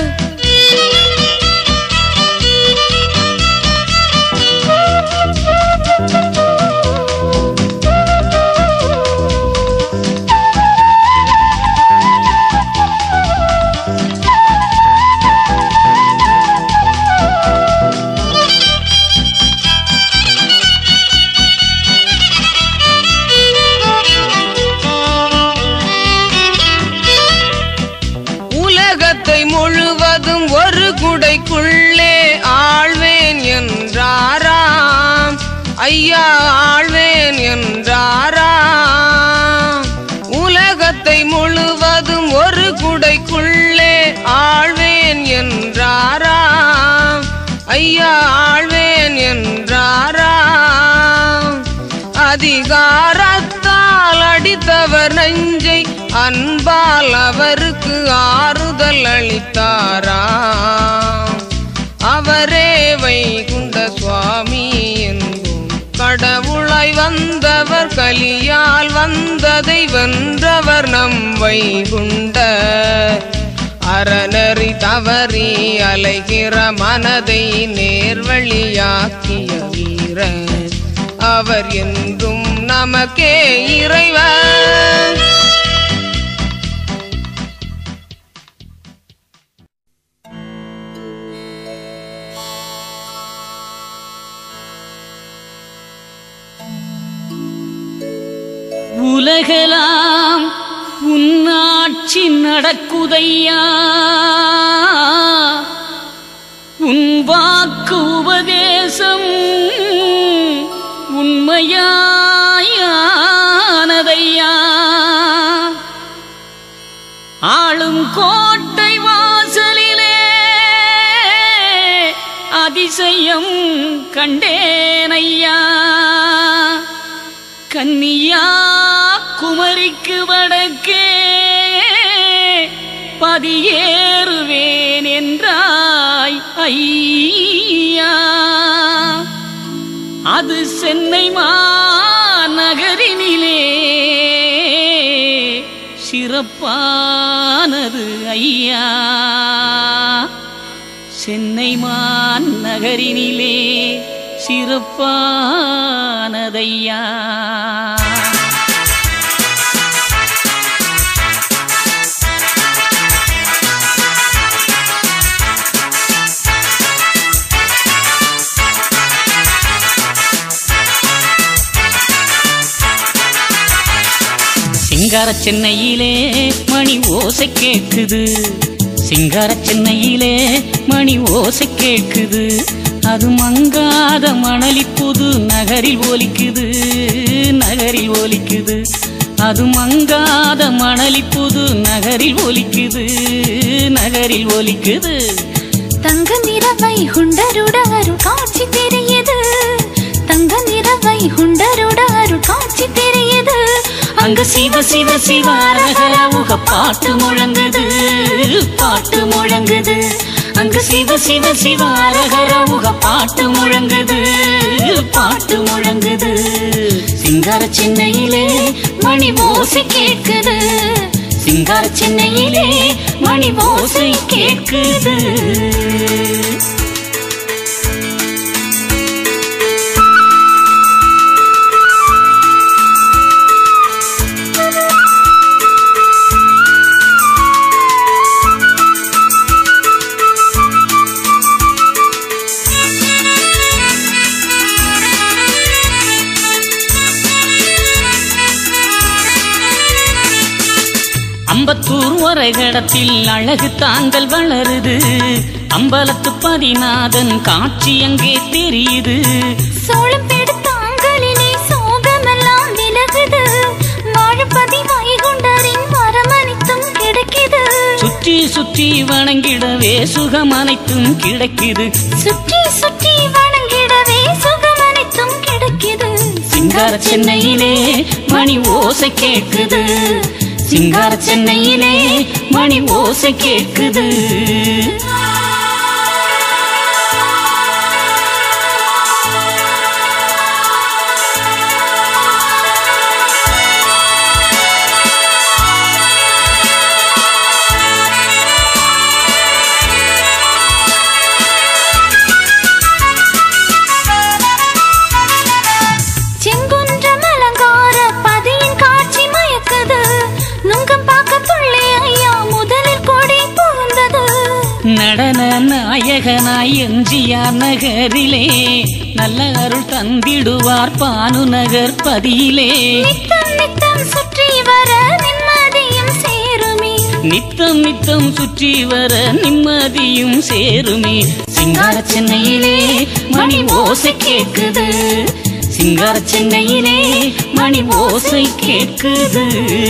Speaker 7: குடைக்குள்ளே ஆழ்வேன் என்றாராம் ஐயா ஆழ்வேன் என்றாராம் உலகத்தை முழுவதும் ஒரு குடைக்குள்ளே ஆழ்வேன் என்றாராம் ஐயா ஆழ்வேன் என்றாராம் அதிகாரத்தால் அடித்தவர் நெஞ்சை அன்பால் அவருக்கு ஆறுதல் அளித்தாராம் அவரே வைகுண்ட சுவாமி என்போம் கடவுளாய் வந்தவர் கலியால் வந்ததை வென்றவர் நம் வைகுண்ட அறநெறி தவறி அலைகிற மனதை நேர்வழியாக்கிய வீரன் அவர் என்றும் நமக்கே இறைவன்
Speaker 1: உலகலாம் உன்னாட்சி நடக்குதையா உன் வாக்கு உபதேசம் உண்மையாயானதையா ஆளும் கோட்டை வாசலிலே அதிசயம் கண்டேனையா கன்னியா குமரிக்கு வடக்கே பதியேறுவேன் என்றாய் ஐயா அது சென்னை மாநகரினிலே சிறப்பானது ஐயா சென்னை மாநகரினிலே சிறப்பானதையா சிங்கார சென்னையிலே மணி ஓசை கேட்குது சிங்கார சென்னையிலே மணி ஓசை கேட்குது அது மங்காத மணலி புது நகரில் ஒலிக்குது நகரில் ஒலிக்குது அது மங்காத மணலி புது நகரில் ஒலிக்குது நகரில் ஒலிக்குது
Speaker 4: தங்க நிறவை குண்டருட அருள் காட்சி தெரியுது தங்க நிறவை குண்டருட அருள் காட்சி தெரியுது
Speaker 1: அங்க சிவ சிவ சிவ அரகர உக பாட்டு முழங்குது பாட்டு முழங்குது அங்க சிவ சிவ சிவ அரகர உக பாட்டு முழங்குது பாட்டு முழங்குது சிங்கார சென்னையிலே மணி ஓசை கேட்குது சிங்கார சென்னையிலே மணி ஓசை கேட்குது அம்பத்தூர் ஒரகடத்தில் அழகு தாங்கள் வளருது அம்பலத்து பதிநாதன் காட்சி அங்கே தெரியுது
Speaker 4: சோளம் பெடுத்தாங்களிலே சோகமெல்லாம் விலகுது வாழப்பதி வைகுண்டரின் வரமளித்தும் கிடைக்குது
Speaker 1: சுற்றி சுற்றி வணங்கிடவே சுகம் அனைத்தும் கிடைக்குது
Speaker 4: சுற்றி சுற்றி வணங்கிடவே சுகமனைத்தும் கிடைக்குது
Speaker 1: சிங்கார சென்னையிலே மணி ஓசை கேட்குது சிங்கார சென்னையிலே மணி ஓசை கேட்குது
Speaker 4: செங்குன்றம் அலங்கார பதியின் காட்சி மயக்குது நுங்கம் பார்க்கத்துள்ளே ஐயா முதலில் கொடி புகுந்தது
Speaker 1: நடன நாயகனாய் எம்ஜிஆர் நகரிலே நல்ல அருள் தந்திடுவார் பானு நகர் பதியிலே
Speaker 4: நித்தம் நித்தம் சுற்றி வர நிம்மதியும் சேருமே
Speaker 1: நித்தம் நித்தம் சுற்றி வர நிம்மதியும் சேருமே சிங்கார சென்னையிலே மணி ஓசை கேக்குது சிங்கார சென்னையிலே மணி ஓசை கேக்குது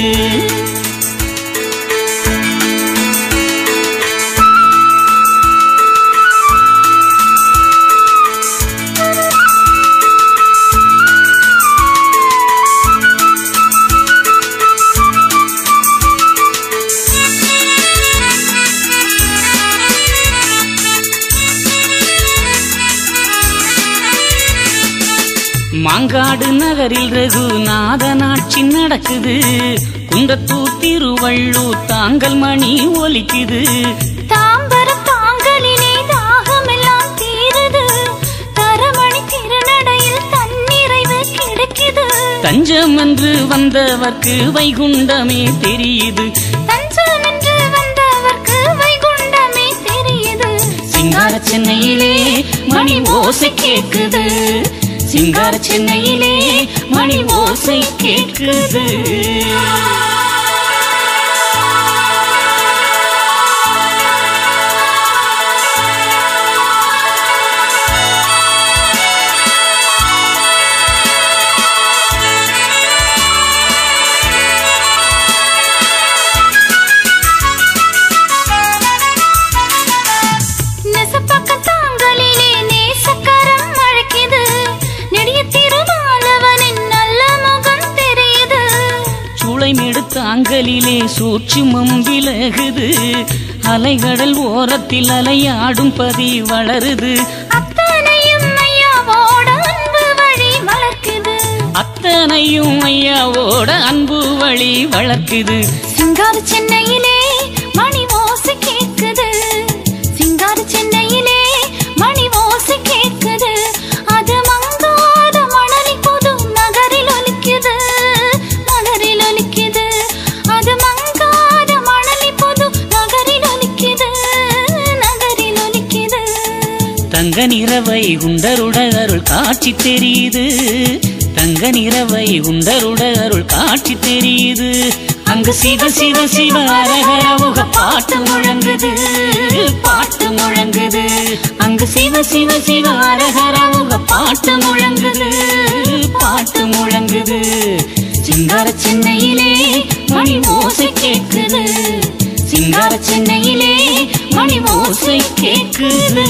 Speaker 1: மாங்காடு நகரில் ரகுநாதன் ஆட்சி நடக்குது குன்றத்தூர் திருவள்ளூர் தாங்கல் மணி ஒலிக்குது
Speaker 4: தாம்பரம் தாங்கலிலே தாகமெல்லாம் தீருது தரமணி திருநடையில் தன்னிறைவு கிடைக்குது
Speaker 1: தஞ்சம் என்று வந்தவர்க்கு வைகுண்டமே தெரியுது
Speaker 4: தஞ்சம் என்று வந்தவர்க்கு வைகுண்டமே தெரியுது
Speaker 1: சிங்கார சென்னையிலே மணி ஓசை கேக்குது சிங்கார சென்னையிலே மணி ஓசை கேக்குது
Speaker 4: நெசப்பக்க தாங்கலிலே நேசக்கரம் அழைக்குது நெடிய திருமாலவனின் நல்ல முகம் தெரியுது
Speaker 1: சூளைமேடு தாங்கலிலே சூட்சுமம் விலகுது அலைகடல் ஓரத்தில் அலையாடும் பதி வளருது
Speaker 4: அத்தனையும் ஐயாவோட அன்பு வழி மலர்க்குது
Speaker 1: அத்தனையும் ஐயாவோட அன்பு வழி வளர்க்குது
Speaker 4: சிங்கார சென்னையிலே மணி ஓசை கேக்குது சிங்கார சென்னையிலே மணி ஓசை கேக்குது அது மங்காத மணலி புது நகரில் ஒலிக்குது நகரில் ஒலிக்குது அது மங்காத மணலி புது நகரில் ஒலிக்குது நகரில் ஒலிக்குது
Speaker 1: தங்க நிறவை உண்டருட அருள் காட்சி தெரியுது தங்க நிறவை உண்டருட அருள் காட்சி தெரியுது அங்கு சிவ சிவ சிவ அரகர முக பாட்டு முழங்குது பாட்டு முழங்குது அங்கு சிவ சிவ சிவ அரகர முக பாட்டு முழங்குது பாட்டு முழங்குது சிங்கார சென்னையிலே மணி ஓசை கேட்குது சிங்கார சென்னையிலே மணி ஓசை கேட்குது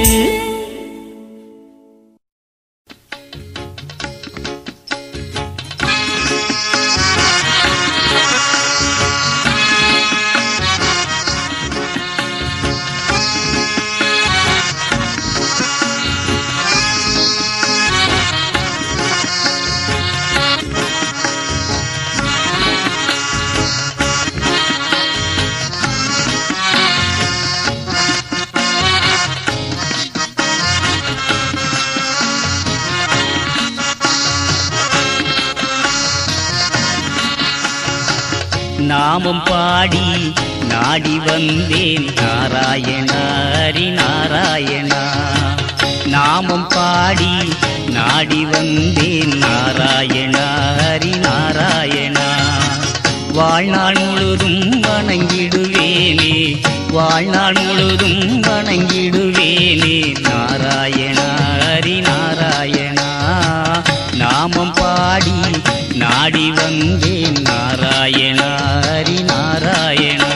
Speaker 1: நாமம் பாடி நாடி வந்தேன் நாராயண ஹரி நாராயணா நாமம் பாடி நாடி வந்தேன் நாராயண ஹரி நாராயணா வாழ்நாள் முழுதும் வணங்கிடுவேனே வாழ்நாள் முழுதும் வணங்கிடுவேனே நாராயண ஹரி நாராயணா நாமம் பாடி நாடி வந்தேன் நாராயண ஹரி நாராயணா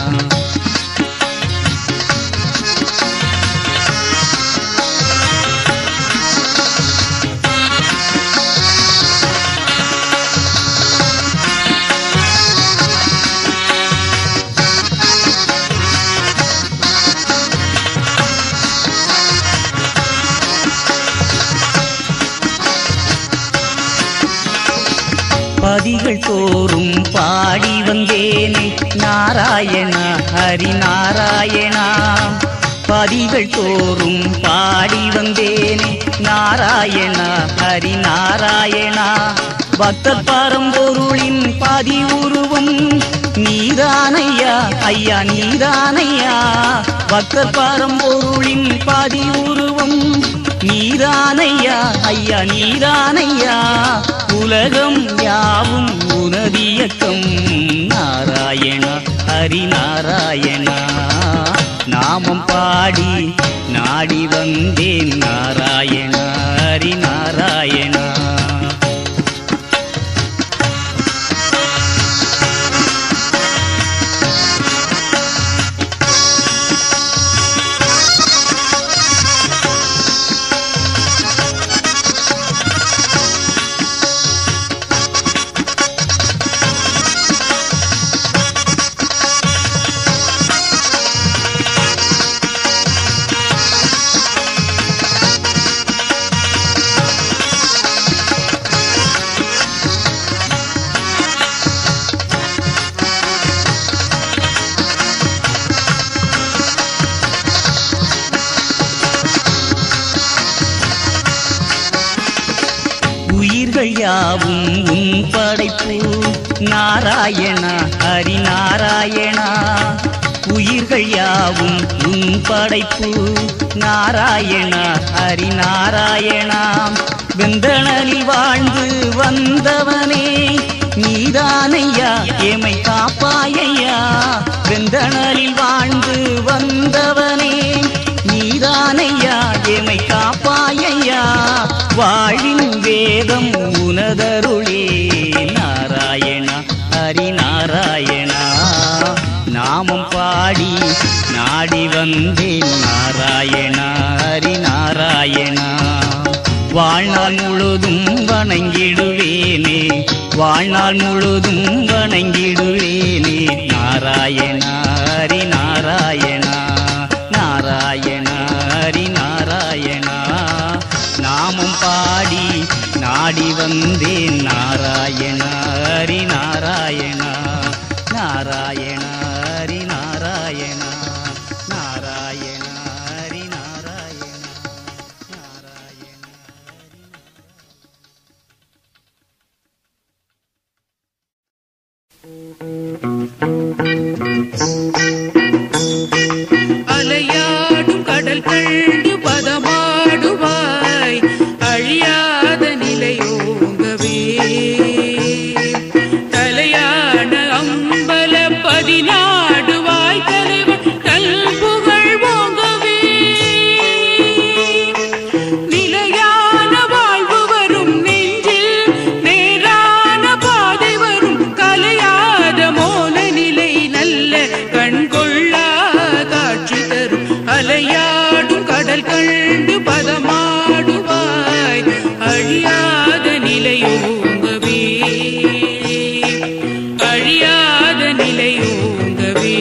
Speaker 1: பதிகள் தோறும் பாடி வந்தேனே நாராயணா ஹரி நாராயணா பதிகள் தோறும் பாடி வந்தேனே நாராயணா ஹரி நாராயணா பக்தர் பரம்பொருளின் பாதி உருவம் நீதானையா ஐயா நீதானையா பக்தர் பரம்பொருளின் பாதி உருவம் நீதானையா ஐயா நீதானையா உலகம் யாவும் உனதியக்கம் நாராயணா ஹரிநாராயணா நாமம் பாடி நாடி வந்தேன் நாராயணா ஹரிநாராயணா உயிர்கள் யாவும் உன் படைப்பு நாராயணா ஹரி நாராயணா உயிர்கள் யாவும் உன் படைப்பு நாராயணா ஹரி நாராயணா வெந்தணலில் வாழ்ந்து வந்தவனே நீதானையா எமை காப்பாயையா வெந்தணலில் வாழ்ந்து வந்தவனே நீதானையா எமை காப்பாயையா வாழின் வேதம் உனதருளே நாராயணா ஹரி நாராயணா நாமம் பாடி நாடி வந்தேன் நாராயணா ஹரி நாராயணா வாழ்நாள் முழுதும் வணங்கிடுவேனே வாழ்நாள் முழுதும் வணங்கிடுவேனே நாராயணா ஹரி நாராயணா நாராயணா ஹரி நாராயணா நாமம் பாடி நாடி வந்தேன் நாராயணா ஹரி நாராயணா நாராயணா ஹரி நாராயணா நாராயணா ஹரி நாராயணா நாராயணா
Speaker 8: அலையாடும் கடல் கண்டு பதமாடுவாய் அழியாத நிலையோங்கவே தலையான அம்பல பதினாடுவாய் தலைவன் கல்புகள் ஓங்கவே நிலையான வாழ்வு வரும் நெஞ்சில் நேரான பாதை வரும் கலையாத மோன நிலை நல்ல கண்கொள்ளா காட்சி தரும் அலையாடும் கடல் கண்டு பதமாடுவாய் அழியாத நிலையோங்கவே அழியாத நிலையோங்கவே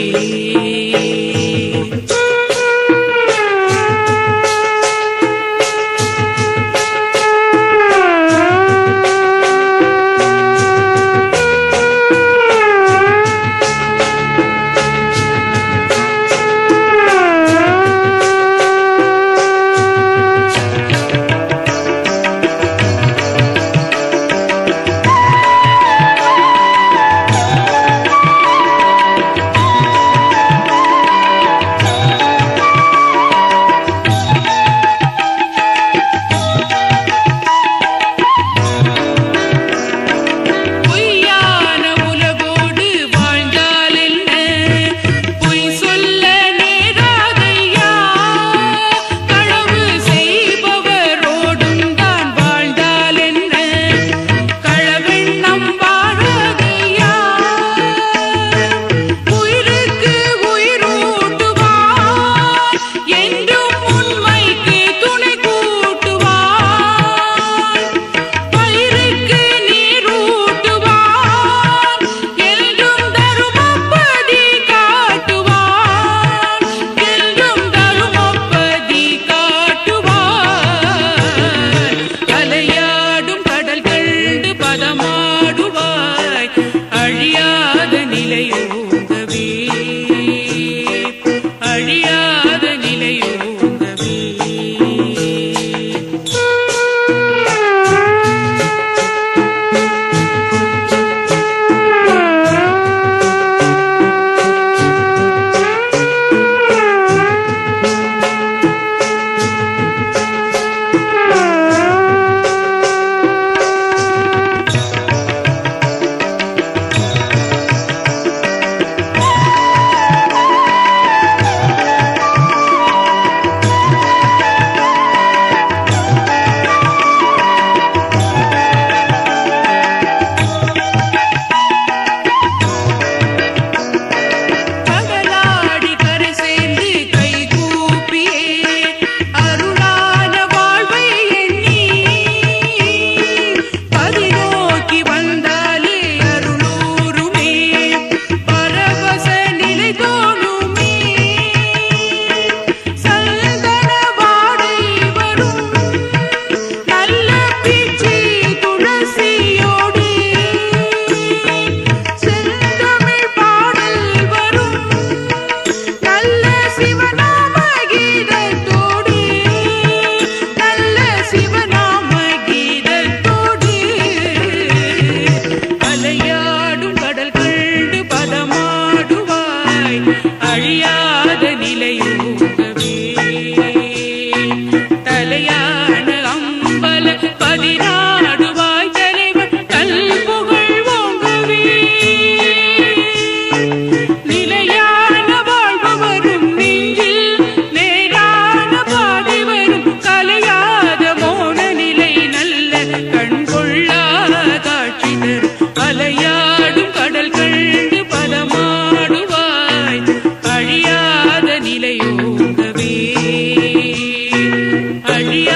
Speaker 8: அழியா